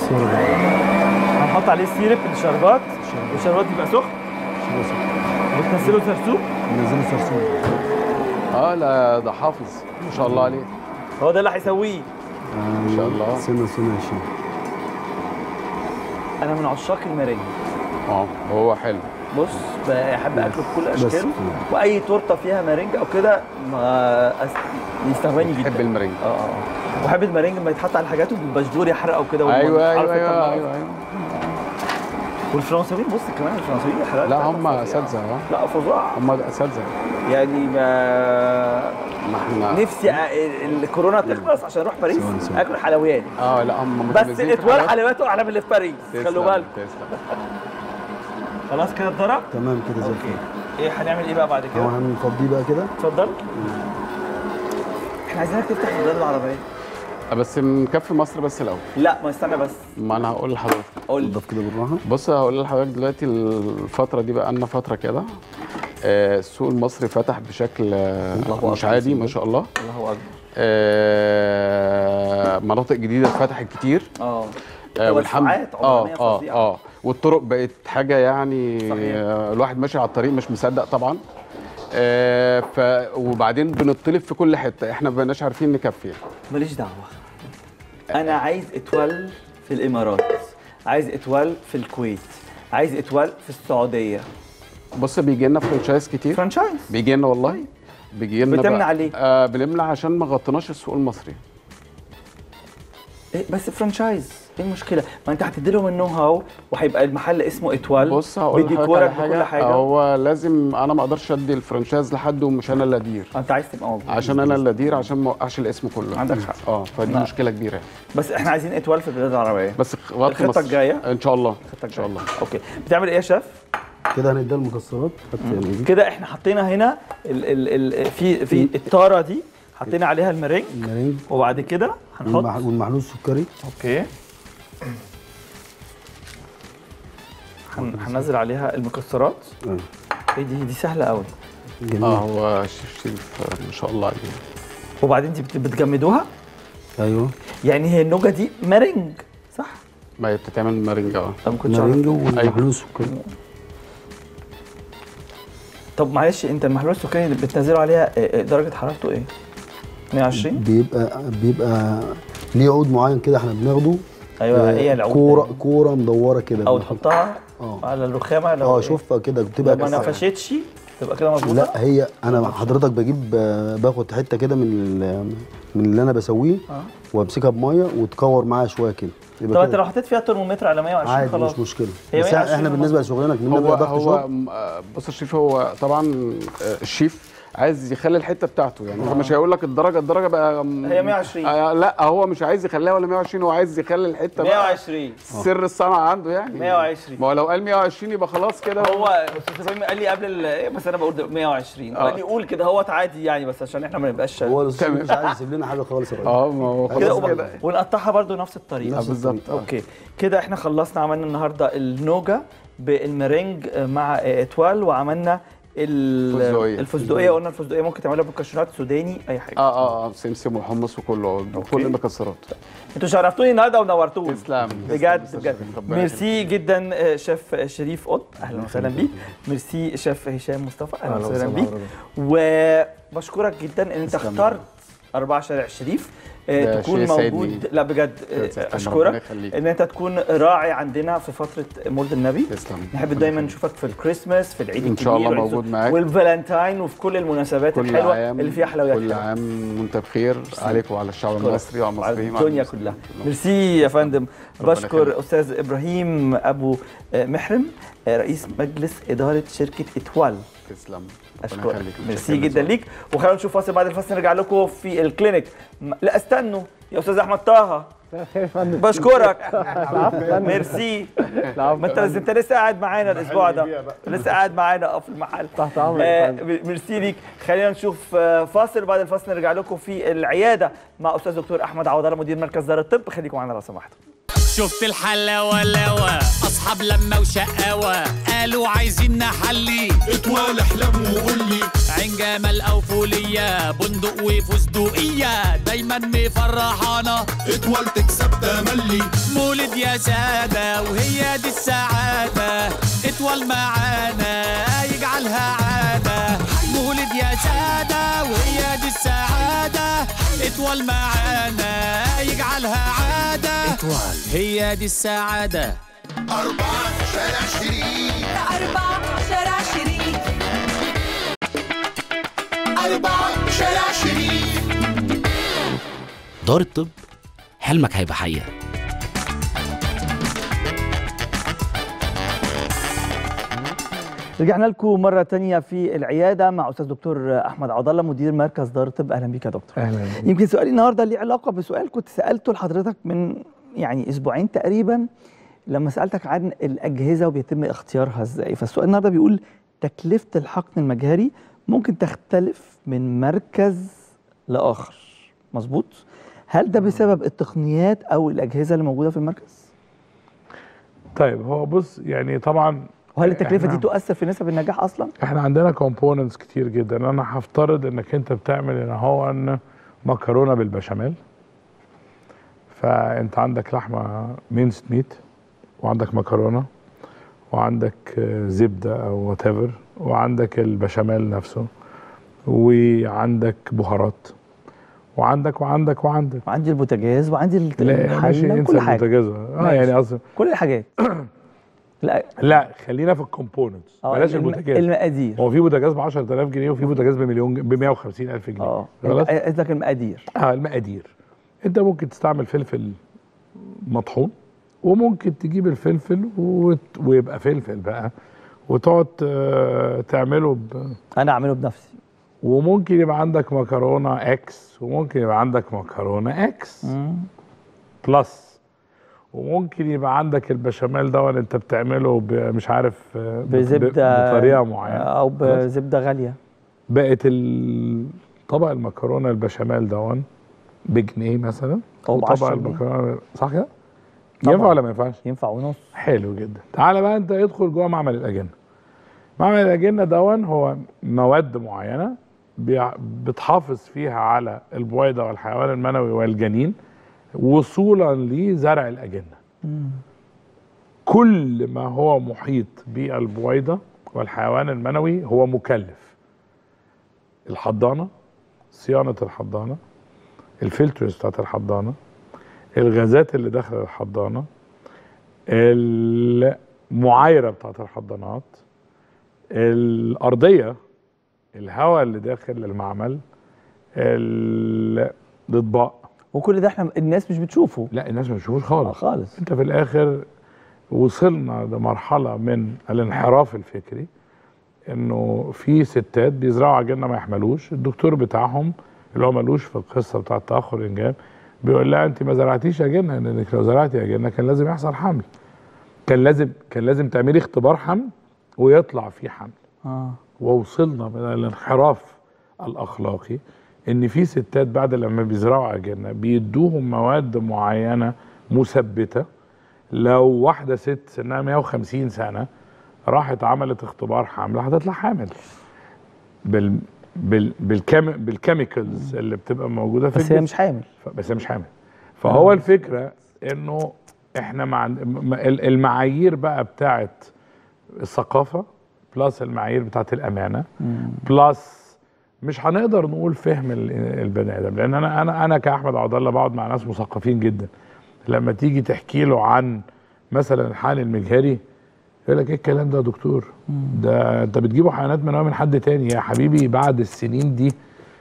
هنحط عليه سيرب الشربات الشربات يبقى سخن وتنزله سرسوب ننزله سرسوب اه لا ده حافظ ما شاء الله عليه هو ده اللي هيسويه ان شاء الله. سنه سنه 20 انا من عشاق المارينج اه هو حلو بص بحب اكله بكل بس. اشكاله واي تورته فيها مارينج او كده ما أس... يستهواني جدا بحب المارينج اه اه وبحب المارينج لما يتحط على حاجاته بالبشدور يحرقه كده ايوه والمن- ايوه عارف أنت ايوه الموضوع. ايوه, أيوة. والفرنساويين بص كمان الفرنساويين الحلال لا بتاعتهم هم فظيعة. اساتذه اه لا فظاع هم اساتذه يعني ما ما احنا نفسي أ- الكورونا تخلص عشان اروح باريس سواء سواء. اكل حلويات اه لا هم بس متميزين في اتوال الحلويات. حلوياته اعلى من اللي في باريس تسلم، خلوا بالكم تسلم. خلاص كده اتضرب تمام كده زي اوكي الفل ايه هنعمل ايه بقى بعد اهو كده هنفضيه بقى كده اتفضل احنا عايزينك تفتح البلاد العربيه بس نكفي مصر بس الاول لا ما استنى بس ما انا هقول لحضرتك قول لي نضف كده بالراحه بص هقول لحضرتك دلوقتي الفترة دي بقى لنا فترة كده آه، السوق المصري فتح بشكل آه، الله مش أكبر. عادي ما شاء الله الله اكبر آه، مناطق جديدة اتفتحت كتير اه آه، والحمد توسعات اه عمرانية اه فظيعة. اه والطرق بقت حاجة يعني صحيح. آه، الواحد ماشي على الطريق مش مصدق طبعا آه، ف وبعدين بنطلب في كل حتة احنا ما بقناش عارفين نكفي ماليش دعوه انا عايز اتوال في الامارات عايز اتوال في الكويت عايز اتوال في السعوديه بص بيجي لنا فرانشايز كتير فرانشايز بيجي لنا والله بيجي لنا بتمنع بقى- ليه؟ آه بنمنع عشان ما غطيناش السوق المصري إيه بس فرانشايز ايه المشكله ما انت هتدي لهم النو هاو وهيبقى المحل اسمه اتوال بص هقول لحضرتك بديكورك على بكل حاجه حاجه هو لازم انا ما اقدرش ادي الفرنشايز لحد ومش انا اللي ادير انت عايز تبقى موجود عشان انا اللي ادير عشان ما اوقعش الاسم كله عندك حق. اه فدي لا. مشكله كبيره بس احنا عايزين اتوال في البلاد العربيه بس غطي الخطة مصر. الجاية؟ ان شاء الله الخطة ان شاء الله الجاية. اوكي بتعمل ايه يا شيف كده هنديها المكسرات حط يعني دي كده احنا حطينا هنا ال ال ال في في الطاره دي حطينا عليها المرينج المرينج وبعد كده هنحط والمح- والمحلول السكري اوكي هن- هننزل عليها المكسرات آه. ايه دي دي سهله قوي جميل اه هو الشيف شريف آه، ما شاء الله عليه وبعدين دي بت- بتجمدوها ايوه يعني هي النوجه دي مرنج صح ما هي بتتعمل مارينجا اه انا ما كنتش المرينج أعرف. والمحلول السكري طب معلش انت المحلول السكري اللي بتنزله عليها آه، آه، درجه حرارته ايه 120 بيبقى بيبقى ليه عود معين كده احنا بناخده ايوه آه، هي العود كوره كوره مدوره كده او تحطها اه على الرخامه لو اه إيه؟ شوفها كده بتبقى لو ما كده. نفشتش تبقى كده مظبوطه لا هي انا حضرتك بجيب آه، باخد حته كده من ال- من اللي انا بسويه اه وامسكها بميه وتكور معايا شويه كده طب يبقى انت كده لو حطيت فيها ترمومتر على 120 عادي خلاص مش مشكله هي بس 120 احنا بالنسبه لشغلنا كملنا هو بقى ضغط هو شغل م- آه، بص الشيف هو طبعا آه، الشيف عايز يخلي الحته بتاعته يعني هو مش هيقول لك الدرجه الدرجه بقى م- هي 120. آه لا هو مش عايز يخليها ولا 120 هو عايز يخلي الحته بقى 120 سر الصنعه عنده يعني 120. ما هو لو قال 120 يبقى خلاص كده هو استاذ ابراهيم قال لي قبل ال- إيه، بس انا بقول ده 120 آه. قال لي قول كده هو عادي يعني بس عشان احنا ما نبقاش هو الاستاذ مش عايز يسيب لنا حاجه خالص يا راجل اه ما هو كده خلاص وب- كده ونقطعها برضو نفس الطريقه نفس بالظبط الطريقة. آه. اوكي كده احنا خلصنا عملنا النهارده النوجا بالمرنج مع اتوال وعملنا ال- فستقية. الفستقيه قلنا الفستقيه ممكن تعملها بالكاشونات سوداني اي حاجه اه اه اه سمسم وحمص وكله وكل المكسرات انتوا شرفتوني النهارده ونورتوني تسلم بجد تسلم، بجد ربنا ميرسي جدا آه، شيف شريف قط اهلا وسهلا بيك ميرسي شيف هشام مصطفى اهلا أهلا وسهلا وسهلا بيك وبشكرك جدا ان انت تسلم. اخترت أربعة شارع الشريف آه، ده تكون شيء يسعدني. موجود لا بجد آه، تسلم، ربنا اشكرك يخليك. ان انت تكون راعي عندنا في فتره مولد النبي تسلم نحب دايما نشوفك في الكريسماس في العيد إن شاء الله الكبير موجود معاك. والفالنتاين وفي كل المناسبات كل الحلوه عام اللي فيها حلويات كل حلوة. عام وانت بخير عليك وعلى الشعب أشكرك. المصري وعلى وعلى المصريين وعلى الدنيا المسلمين. كلها ميرسي يا فندم ربنا بشكر يخليك. استاذ ابراهيم ابو آه، محرم آه، رئيس مجلس اداره شركه اتوال تسلم ربنا اشكرك يخليك. ميرسي متشكر جدا لذوقك. ليك وخلينا نشوف فاصل بعد الفاصل نرجع لكم في الكلينيك م- لا استنوا يا استاذ احمد طه بشكرك ميرسي ما انت بس انت لسه قاعد معانا الاسبوع ده لسه قاعد معانا اه في المحل تحت أمرك يا آه، فندم. ميرسي ليك خلينا نشوف آه، فاصل وبعد الفاصل نرجع لكم في العياده مع استاذ دكتور احمد عوض الله مدير مركز دار الطب خليكم معانا لو سمحتوا شفت الحلاوة لوا أصحاب لما وشقاوة قالوا عايزين نحلي اطوال احلام وقول لي عين جمال أو فولية بندق وفستقية دايما مفرحانا اطوال تكسب تملي مولد يا سادة وهي دي السعادة اطول معانا يجعلها عادة مولد يا سادة وهي دي السعادة اطول معانا يجعلها عادة اطول هي دي السعادة أربعة شارع شريك أربعة شارع شريك أربعة شارع شريك دار الطب حلمك هيبقى حقيقة رجعنا لكم مرة تانية في العيادة مع أستاذ دكتور أحمد عوض الله مدير مركز دار الطب أهلا بيك يا دكتور اهلا بيك. يمكن سؤالي النهارده ليه علاقة بسؤال كنت سألته لحضرتك من يعني أسبوعين تقريبا لما سألتك عن الأجهزة وبيتم اختيارها إزاي فالسؤال النهارده بيقول تكلفة الحقن المجهري ممكن تختلف من مركز لآخر مظبوط هل ده بسبب التقنيات أو الأجهزة اللي موجودة في المركز؟ طيب هو بص يعني طبعا وهل التكلفة دي إحنا- تؤثر في نسب النجاح أصلا؟ احنا عندنا كومبوننتس كتير جدا انا هفترض انك انت بتعمل ان هو ان مكرونه بالبشاميل فانت عندك لحمه مينست ميت وعندك مكرونه وعندك آه، زبده او وات وعندك البشاميل نفسه وعندك بهارات وعندك وعندك وعندك وعندي البوتاجاز وعندي الت- لا ماشي الحلة انسى كل حاجة البوتاجاز اه ماشي. يعني اصلا كل الحاجات لا لا خلينا في الكومبوننتس آه، بلاش الم- البوتاجاز المقادير هو في بوتاجاز ب 10000 جنيه وفي بوتاجاز بمليون ب 150000 جنيه اه خلاص قصدك المقادير اه المقادير انت ممكن تستعمل فلفل مطحون وممكن تجيب الفلفل وت... ويبقى فلفل بقى وتقعد آه، تعمله ب... انا اعمله بنفسي وممكن يبقى عندك مكرونه اكس وممكن يبقى عندك مكرونه اكس بلس وممكن يبقى عندك البشاميل ده انت بتعمله ب... مش عارف آه، ب- بزبده بطريقه معينه او خلاص؟ بزبده غاليه بقت ال- طبق المكرونه البشاميل دون بجنيه مثلا أو ب وطبق 10 جنيه. المكرونه صح كده؟ طبعاً. ينفع ولا ما ينفعش؟ ينفع ونص حلو جدا تعالى بقى انت ادخل جوه معمل الاجنه معمل الاجنه دون هو مواد معينه بيع- بتحافظ فيها على البويضه والحيوان المنوي والجنين وصولا لزرع الاجنه كل ما هو محيط بالبويضه والحيوان المنوي هو مكلف الحضانه صيانه الحضانه الفلترز بتاعت الحضانه الغازات اللي داخل الحضانه المعايره بتاعت الحضانات الارضيه الهواء اللي داخل المعمل ال- الاطباق وكل ده احنا الناس مش بتشوفه لا الناس ما بتشوفوش خالص خالص انت في الاخر وصلنا لمرحله من الانحراف الفكري انه في ستات بيزرعوا عجينه ما يحملوش الدكتور بتاعهم اللي هو ملوش في القصه بتاعه تاخر الانجاب بيقول لها انت ما زرعتيش عجينه لانك لو زرعتي عجينه كان لازم يحصل حمل كان لازم كان لازم تعملي اختبار حمل ويطلع فيه حمل اه ووصلنا من الانحراف الاخلاقي ان في ستات بعد لما بيزرعوا عجينه بيدوهم مواد معينه مثبته لو واحده ست سنها 150 سنه راحت عملت اختبار حمل هتطلع حامل بال بال بالكيم بالكيميكالز اللي بتبقى موجوده في بس هي الجسم. مش حامل ف- بس هي مش حامل فهو الفكره انه احنا مع م- ال- المعايير بقى بتاعت الثقافه بلس المعايير بتاعت الامانه بلس مش هنقدر نقول فهم ال- البني ادم لان انا انا انا كاحمد عبد الله بقعد مع ناس مثقفين جدا لما تيجي تحكي له عن مثلا الحقن المجهري يقول لك ايه الكلام ده يا دكتور ده انت بتجيبوا حيوانات من من حد تاني يا حبيبي بعد السنين دي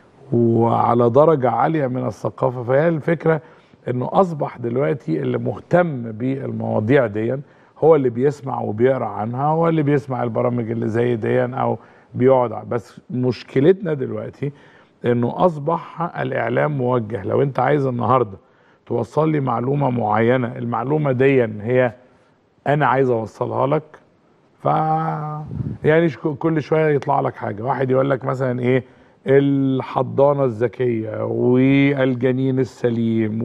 وعلى درجة عالية من الثقافة فهي الفكرة انه اصبح دلوقتي اللي مهتم بالمواضيع دي هو اللي بيسمع وبيقرا عنها هو اللي بيسمع البرامج اللي زي دي او بيقعد ع- بس مشكلتنا دلوقتي انه اصبح الاعلام موجه لو انت عايز النهارده توصل لي معلومة معينة المعلومة دي هي انا عايز اوصلها لك ف يعني ش- كل شويه يطلع لك حاجه واحد يقول لك مثلا ايه الحضانه الذكيه والجنين السليم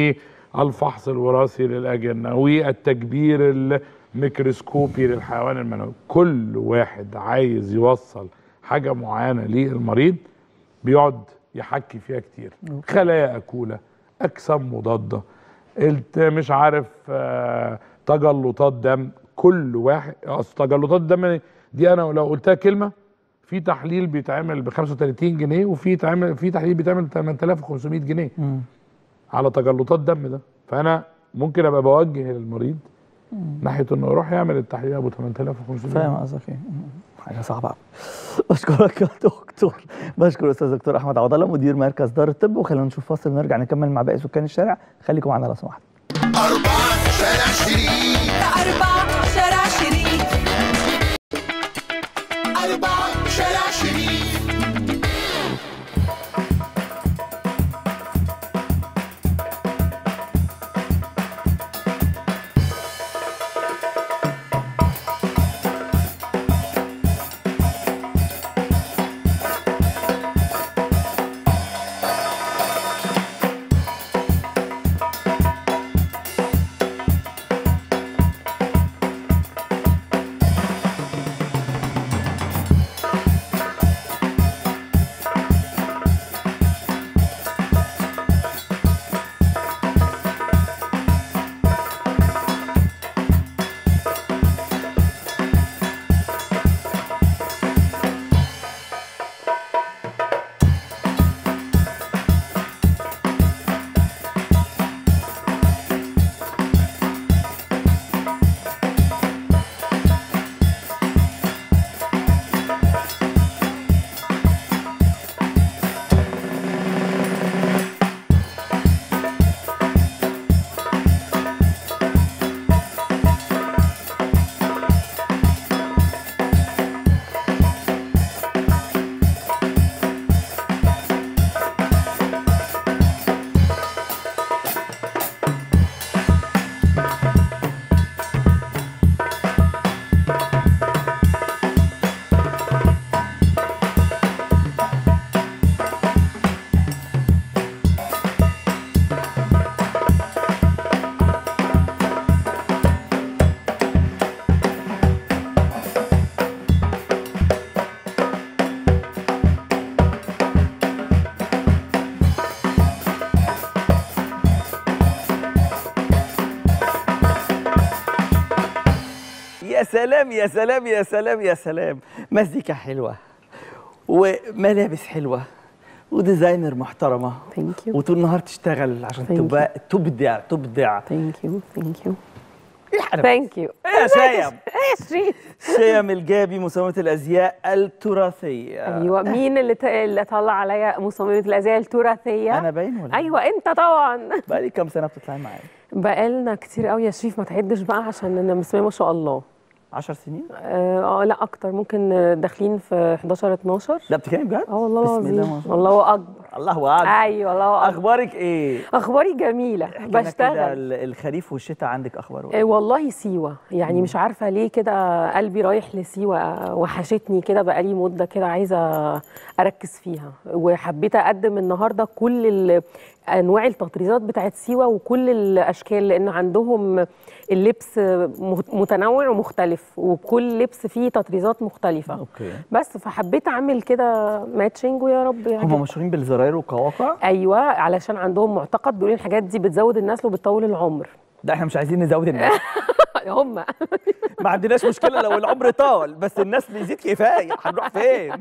والفحص الوراثي للاجنه والتكبير الميكروسكوبي للحيوان المنوي كل واحد عايز يوصل حاجه معينه للمريض بيقعد يحكي فيها كتير خلايا اكوله اجسام مضاده الت- مش عارف آه، تجلطات دم كل واحد اصل تجلطات الدم دي انا لو قلتها كلمه في تحليل بيتعمل ب 35 جنيه وفي تعمل في تحليل بيتعمل ب 8500 جنيه على تجلطات دم ده فانا ممكن ابقى بوجه للمريض ناحيه انه يروح يعمل التحليل ابو 8500 فاهم قصدك ايه حاجه صعبه قوي بشكرك يا دكتور بشكر الاستاذ دكتور احمد عوض الله مدير مركز دار الطب وخلينا نشوف فاصل ونرجع نكمل مع باقي سكان الشارع خليكم معنا لو سمحت أربعة شارع شريف أربعة شارع شريف أربعة شارع شريف يا سلام يا سلام يا سلام يا سلام مزيكا حلوة وملابس حلوة وديزاينر محترمه ثانك يو وطول النهار تشتغل عشان Thank you. تبقى تبدع تبدع ثانك يو ثانك يو ايه الحلاوة؟ ثانك يو ايه يا شايم ايه شريف شيم الجابي مصممة الازياء التراثية ايوه مين اللي ت... اللي طلع عليا مصممه الازياء التراثيه انا باين ولا ايوه انت طبعا بقالي كام سنة بتطلعي معايا بقالنا كتير قوي يا شريف ما تعدش بقى عشان انا بسم الله ما شاء الله 10 سنين اه آه، لا اكتر ممكن آه، داخلين في 11 12 لا بتتكلمي بجد اه والله بسم الله العظيم ما شاء الله اكبر الله اكبر ايوه الله اكبر اخبارك ايه اخباري جميله احكي لنا كده بشتغل ال- الخريف والشتاء عندك اخباره آه، والله سيوة يعني مش عارفة ليه كده قلبي رايح لسيوة وحشتني كده بقالي مدة كده عايزة أركز فيها وحبيت أقدم النهاردة كل ال- أنواع التطريزات بتاعت سيوة وكل الأشكال لأن عندهم اللبس مت- متنوع ومختلف وكل لبس فيه تطريزات مختلفة اوكي بس فحبيت أعمل كده ماتشنج ويا رب يعني هم مشهورين بالزراير والقواقع ايوه علشان عندهم معتقد بيقولوا الحاجات دي بتزود النسل وبتطول العمر لا احنا مش عايزين نزود الناس هم ما عندناش مشكله لو العمر طال بس الناس بيزيد كفايه هنروح فين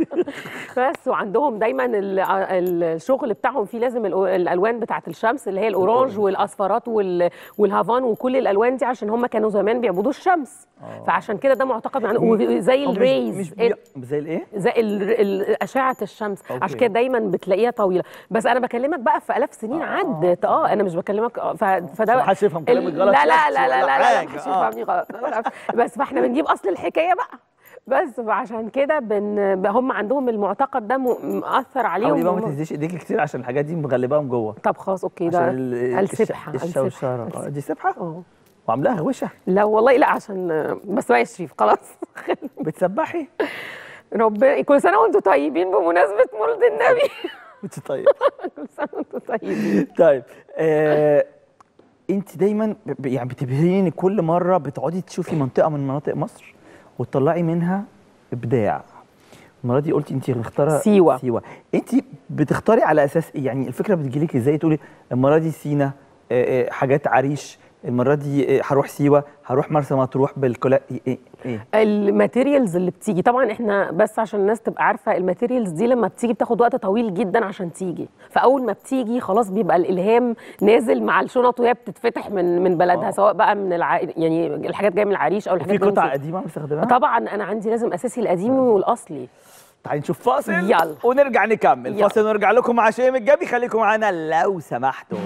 بس وعندهم دايما ال- ال- الشغل بتاعهم فيه لازم الأو- الالوان بتاعت الشمس اللي هي الاورانج والاصفرات وال- والهافان وكل الالوان دي عشان هم كانوا زمان بيعبدوا الشمس فعشان كده ده معتقد عن وزي هم مش- الريز مش بي... زي الايه زي ال- ال- اشعه الشمس أوكي. عشان كده دايما بتلاقيها طويله بس انا بكلمك بقى في الاف سنين عدت اه انا مش بكلمك آه، ف- فده عشان محدش يفهم كلامك ال- غلط لا لا شخصي لا لا ولا لا لا حاجة. محدش آه. يفهمني غلط بس فاحنا بنجيب اصل الحكايه بقى بس فعشان كده بن... هم عندهم المعتقد ده م- مأثر عليهم حاولي بقى ما هم- تهزيش ايديك كتير عشان الحاجات دي مغلباهم جوه طب خلاص اوكي ده عشان ال- السبحه الش- السبحه الشوشره آه، دي سبحه اه وعاملاها غوشه لا والله لا عشان بس بقى يا شريف خلاص بتسبحي ربنا كل سنه وانتم طيبين بمناسبه مولد النبي انت طيب كل سنه وانتم طيبين طيب آه، انت دايما ب- يعني بتبهريني كل مره بتقعدي تشوفي منطقه من مناطق مصر وتطلعي منها ابداع المره دي قلتي انت مختاره سيوة. سيوه انت بتختاري على اساس ايه يعني الفكره بتجيلك ازاي تقولي المره دي سينا آه، آه، حاجات عريش المره دي آه، هروح سيوه هروح مرسى مطروح بالكلا ايه ايه, إيه؟ الماتيريالز اللي بتيجي طبعا احنا بس عشان الناس تبقى عارفه الماتيريالز دي لما بتيجي بتاخد وقت طويل جدا عشان تيجي فاول ما بتيجي خلاص بيبقى الالهام نازل مع الشنط وهي بتتفتح من من بلدها آه. سواء بقى من الع... يعني الحاجات جايه من العريش او الحاجات في جاية من قطع سيوة. قديمه مستخدمها طبعا انا عندي لازم اساسي القديم والاصلي تعالي نشوف فاصل يلا. ونرجع نكمل يلا. فاصل ونرجع لكم مع شيم الجابي خليكم معانا لو سمحتوا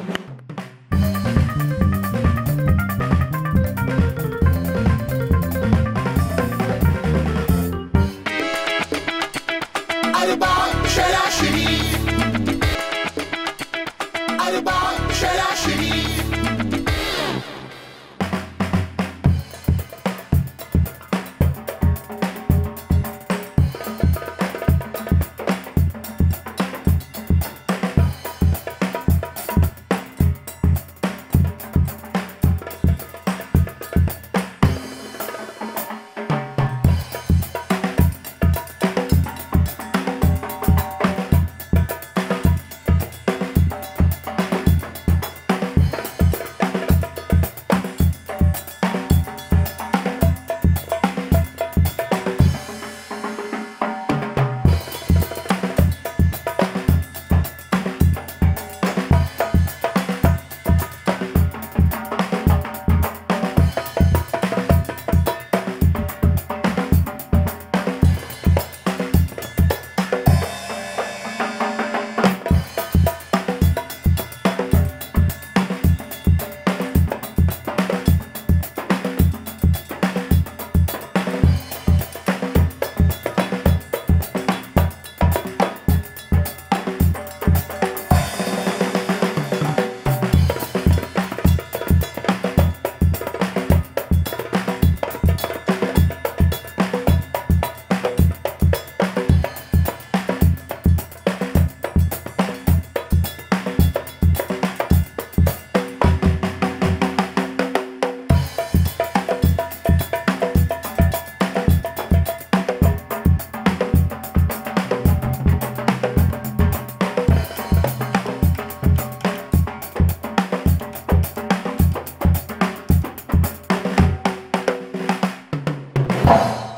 أربعة شارع شريف أربعة شارع شريف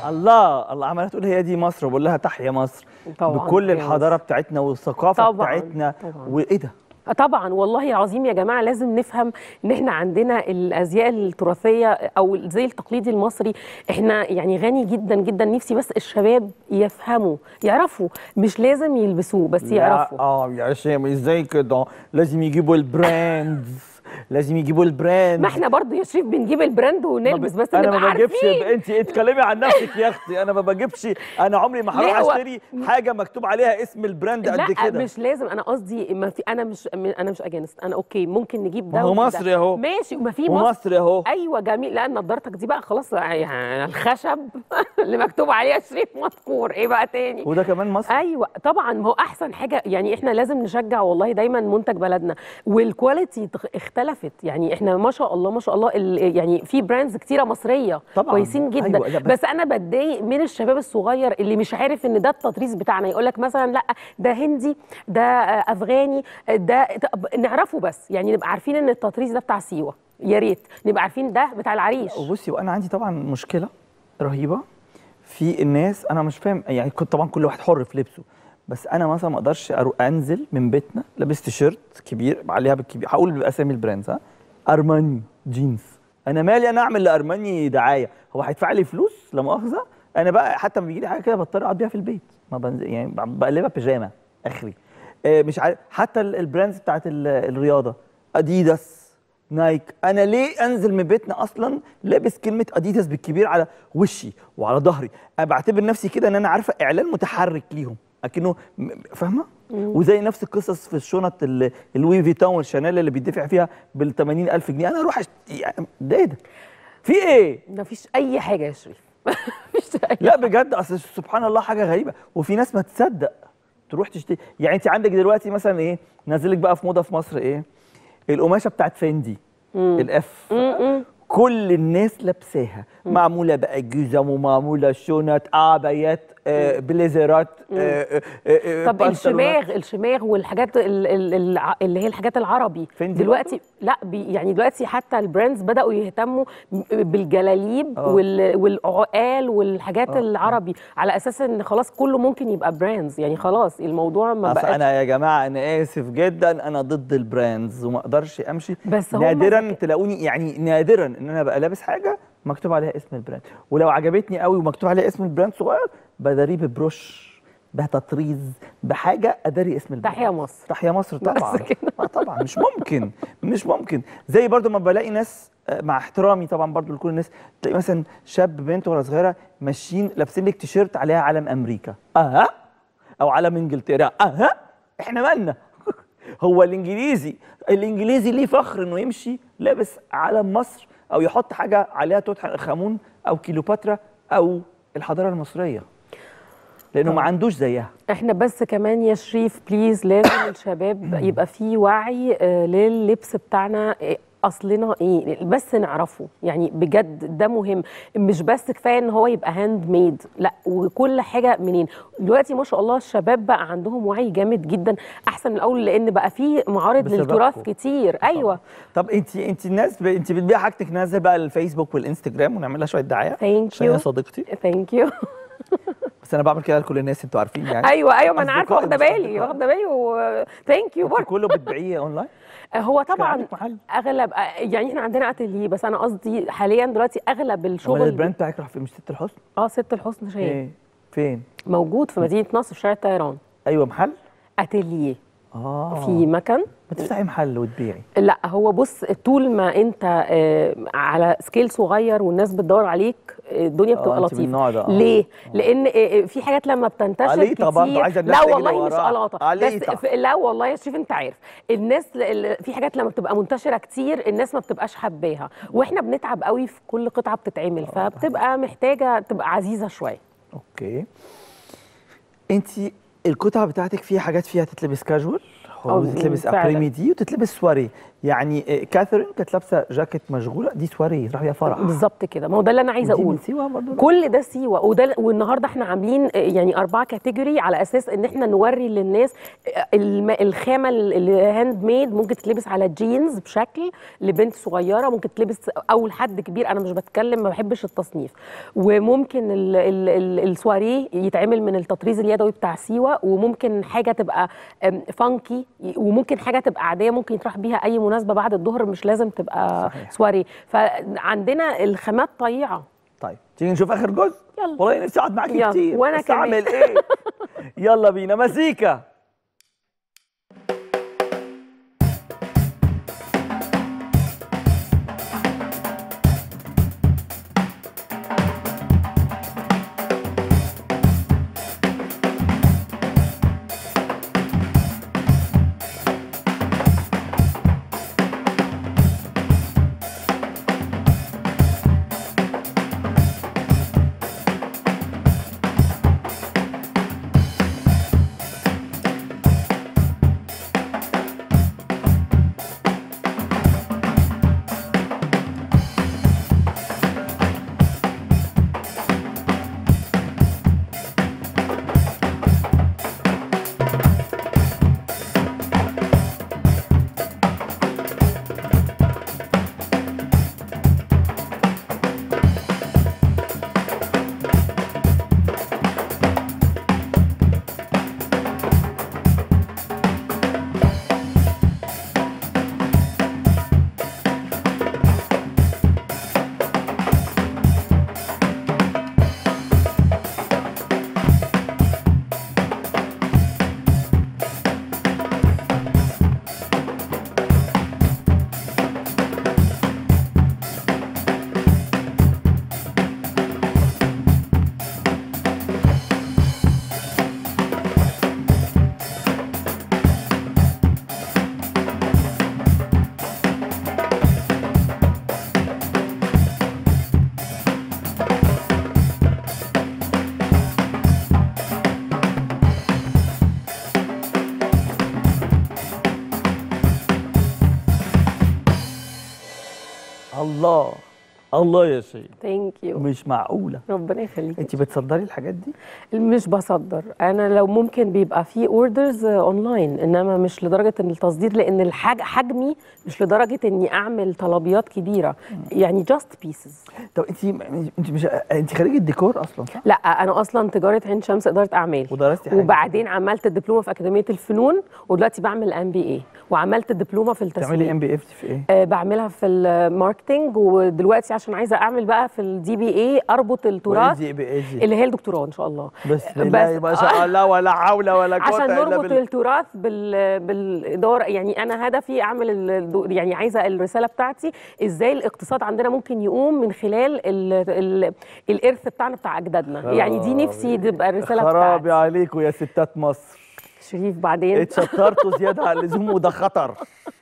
الله الله عماله تقول هي دي مصر وبقول لها تحيا مصر طبعاً بكل تحيا الحضاره بتاعتنا والثقافه طبعاً، بتاعتنا طبعاً. وايه ده طبعا والله العظيم يا جماعه لازم نفهم ان احنا عندنا الازياء التراثيه او الزي التقليدي المصري احنا يعني غني جدا جدا نفسي بس الشباب يفهموا يعرفوا مش لازم يلبسوه بس يعرفوا اه يا شيخ ازاي كده لازم يجيبوا البراندز لازم يجيبوا البراند ما احنا برضو يا شريف بنجيب البراند ونلبس بس انا نبقى ما بجيبش عارفين انت اتكلمي عن نفسك يا اختي انا ما بجيبش انا عمري ما ليه هروح هو- اشتري حاجه مكتوب عليها اسم البراند قد لا كده مش لازم انا قصدي ما في انا مش انا مش اجانست انا اوكي ممكن نجيب ده ما هو وده. مصري أهو. ماشي ما في ومصري أهو. ايوه جميل لا نضارتك دي بقى خلاص يعني الخشب اللي مكتوب عليها شريف مذكور ايه بقى تاني وده كمان مصري ايوه طبعا ما هو احسن حاجه يعني احنا لازم نشجع والله دايما منتج بلدنا والكواليتي تخ- اختلفت يعني احنا ما شاء الله ما شاء الله ال- يعني في براندز كتيره مصريه طبعاً. كويسين جدا أيوة، لا، بس, بس- بس انا بتضايق من الشباب الصغير اللي مش عارف ان ده التطريز بتاعنا يقول لك مثلا لا ده هندي ده آه، افغاني آه، ده طب نعرفه بس يعني نبقى عارفين ان التطريز ده بتاع سيوه يا ريت نبقى عارفين ده بتاع العريش وبصي وانا عندي طبعا مشكله رهيبه في الناس انا مش فاهم يعني كنت طبعا كل واحد حر في لبسه بس انا مثلا ما اقدرش أرو- انزل من بيتنا لابس تيشيرت كبير عليها بالكبير هقول باسامي البراندز ها ارماني جينز انا مالي انا اعمل لارماني دعايه هو هيدفع لي فلوس لا مؤاخذه انا بقى حتى لما بيجي لي حاجه كده بضطر اقعد بيها في البيت ما بنزل يعني بقلبها بيجامه اخري آه، مش عارف حتى ال- البراندز بتاعت ال- الرياضه اديداس نايك انا ليه انزل من بيتنا اصلا لابس كلمه اديداس بالكبير على وشي وعلى ظهري انا بعتبر نفسي كده ان انا عارفه اعلان متحرك ليهم اكنه م- فاهمه وزي نفس القصص في الشنط ال- الوي فيتون والشانيل اللي بيدفع فيها بال 80000 جنيه انا اروح أشت... يعني ده ايه ده في ايه مفيش اي حاجه يا شريف مفيش أي لا بجد اصل سبحان الله حاجه غريبه وفي ناس ما تصدق تروح تشتري يعني انت عندك دلوقتي مثلا ايه نازلك بقى في موضه في مصر ايه القماشه بتاعت فندي الاف كل الناس لابساها معموله بقى جزم ومعموله شنط عبايات آه بليزرات آه آه آه طب بنطلونات. الشماغ الشماغ والحاجات ال- ال- الع- اللي هي الحاجات العربي فندي دلوقتي لا بي يعني دلوقتي حتى البراندز بداوا يهتموا م- بالجلاليب آه. وال- والعقال والحاجات آه. العربي على اساس ان خلاص كله ممكن يبقى براندز يعني خلاص الموضوع ما أصل بقاش انا يا جماعه انا اسف جدا انا ضد البراندز وما اقدرش امشي بس هم نادرا ذكي- تلاقوني يعني نادرا ان انا ابقى لابس حاجه مكتوب عليها اسم البراند ولو عجبتني قوي ومكتوب عليها اسم البراند صغير بداريه ببروش بتطريز بحاجه اداري اسم البراند تحيا مصر تحيا مصر بس طبعا كده. آه طبعا مش ممكن مش ممكن زي برضو ما بلاقي ناس آه، مع احترامي طبعا برضو لكل الناس تلاقي مثلا شاب بنت ولا صغيره ماشيين لابسين لك تيشيرت عليها علم امريكا اها او علم انجلترا اها احنا مالنا هو الانجليزي الانجليزي ليه فخر انه يمشي لابس علم مصر او يحط حاجه عليها توت عنخ امون او كيلوباترا او الحضاره المصريه لانه ما عندوش زيها احنا بس كمان يا شريف بليز لازم الشباب يبقى في وعي آه، لللبس بتاعنا آه، اصلنا ايه بس نعرفه يعني بجد ده مهم مش بس كفايه ان هو يبقى هاند ميد لا وكل حاجه منين دلوقتي ما شاء الله الشباب بقى عندهم وعي جامد جدا احسن من الاول لان بقى في معارض بسببكم. للتراث كتير ايوه طب انت انت الناس ب... انت بتبيع حاجتك نازل بقى الفيسبوك والانستجرام ونعمل لها شويه دعايه ثانك عشان هي يو صديقتي ثانك يو بس انا بعمل كده لكل الناس انتوا عارفين يعني ايوه ايوه ما انا عارفه أصدقائي واخده مش بالي أصدقائي. واخده بالي وثانك يو انت برضه كله بتبيعيه اونلاين هو طبعا عندك محل؟ اغلب يعني احنا عندنا اتيليه بس انا قصدي حاليا دلوقتي اغلب امال الشغل البراند بتاعك راح في مش ست الحسن اه ست الحسن شاي ايه فين موجود في مدينه نصر في شارع الطيران ايوه محل اتيليه اه في مكان ما تفتحي محل وتبيعي لا هو بص طول ما انت آه، على سكيل صغير والناس بتدور عليك آه، الدنيا آه، بتبقى أنت من النوع ده، لطيفه آه. ليه لان آه، آه، في حاجات لما بتنتشر عليطة برضه، كتير عايزة الناس لا تجري والله مش وراها. قلاطه بس عليطة. في- لا والله يا شريف انت عارف الناس ل- ل- في حاجات لما بتبقى منتشره كتير الناس ما بتبقاش حباها واحنا بنتعب قوي في كل قطعه بتتعمل فبتبقى محتاجه تبقى عزيزه شويه اوكي انت القطعه بتاعتك فيها حاجات فيها تتلبس كاجوال أو وتتلبس فعلاً. ابريميدي وتتلبس سواري يعني آه، كاثرين كانت لابسه جاكيت مشغوله دي سواري راح فيها فرح بالظبط كده ما هو ده اللي انا عايزه ودي من اقوله سيوة برضه؟ كل ده سيوه وده والنهارده احنا عاملين آه، يعني اربعه كاتيجوري على اساس ان احنا نوري للناس آه، الم- الخامه الهاند ميد ممكن تلبس على جينز بشكل لبنت صغيره ممكن تلبس او لحد كبير انا مش بتكلم ما بحبش التصنيف وممكن ال- ال- ال- السواريه يتعمل من التطريز اليدوي بتاع سيوه وممكن حاجه تبقى فانكي وممكن حاجه تبقى عاديه ممكن يطرح بيها اي مناسبه بعد الظهر مش لازم تبقى صحيح. سواريه فعندنا الخامات طيعه طيب تيجي نشوف اخر جزء يلا. والله نفسي اقعد معاكي يلا. كتير وأنا بس كمان. اعمل ايه يلا بينا مزيكا الله الله يا شيخ ثانك يو مش معقوله ربنا يخليك انت بتصدري الحاجات دي مش بصدر انا لو ممكن بيبقى في اوردرز اونلاين انما مش لدرجه ان التصدير لان الحاج حجمي مش لدرجه اني اعمل طلبيات كبيره يعني جاست بيسز طب انت انت مش انت خريجه ديكور اصلا صح لا انا اصلا تجاره عين شمس اداره اعمال ودرستي حاجه وبعدين عملت الدبلومه في اكاديميه الفنون ودلوقتي بعمل ام بي اي وعملت الدبلومه في التسويق بتعملي ام بي اف في ايه آه، بعملها في الماركتنج ودلوقتي عشان عايزه اعمل بقى في الدي بي اي اربط التراث دي بي اي دي اللي هي الدكتوراه ان شاء الله بس لا ما شاء الله ولا حول ولا قوه عشان الا نربط بالله التراث بال... بالاداره يعني انا هدفي اعمل ال... يعني عايزه الرساله بتاعتي ازاي الاقتصاد عندنا ممكن يقوم من خلال ال... ال... الارث بتاعنا بتاع اجدادنا يعني دي نفسي تبقى الرساله خرابي بتاعتي عليكم يا ستات مصر شريف بعدين اتشطرتوا زياده عن اللزوم وده خطر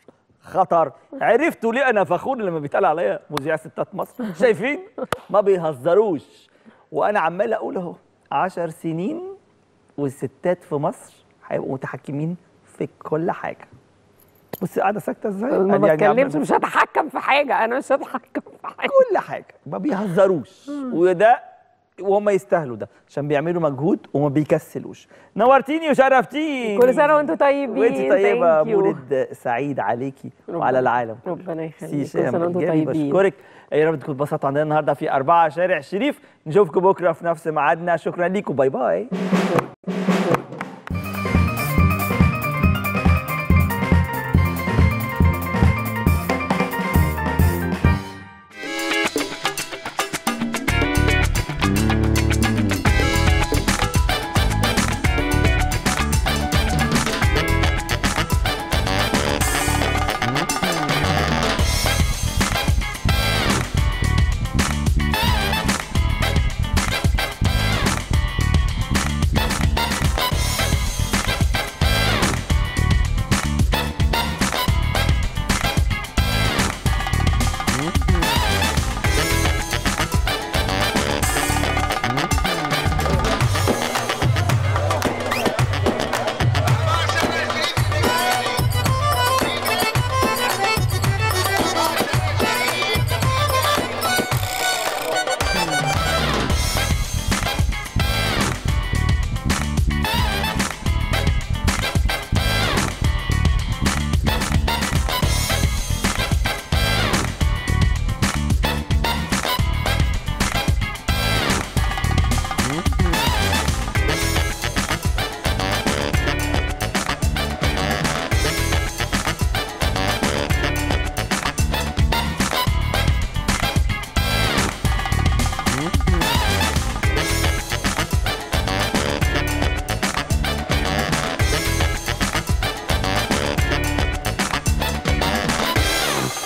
خطر عرفتوا ليه انا فخور لما بيتقال عليا مذيع ستات مصر شايفين ما بيهزروش وانا عمال اقول اهو 10 سنين والستات في مصر هيبقوا متحكمين في كل حاجه بصي قاعده ساكته ازاي ما يعني بتكلمش عمال- مش هتحكم في حاجه انا مش هتحكم في حاجه كل حاجه ما بيهزروش وده وهم يستاهلوا ده عشان بيعملوا مجهود وما بيكسلوش نورتيني وشرفتيني كل سنه وانتم طيبين وانت طيبه Thank you. مولد سعيد عليكي وعلى العالم ربنا يخليك كل سيشام سنه وانتم إيجابي، طيبين بشكرك يا رب تكونوا اتبسطتوا عندنا النهارده في أربعة شارع شريف نشوفكم بكره في نفس ميعادنا شكرا ليكم باي باي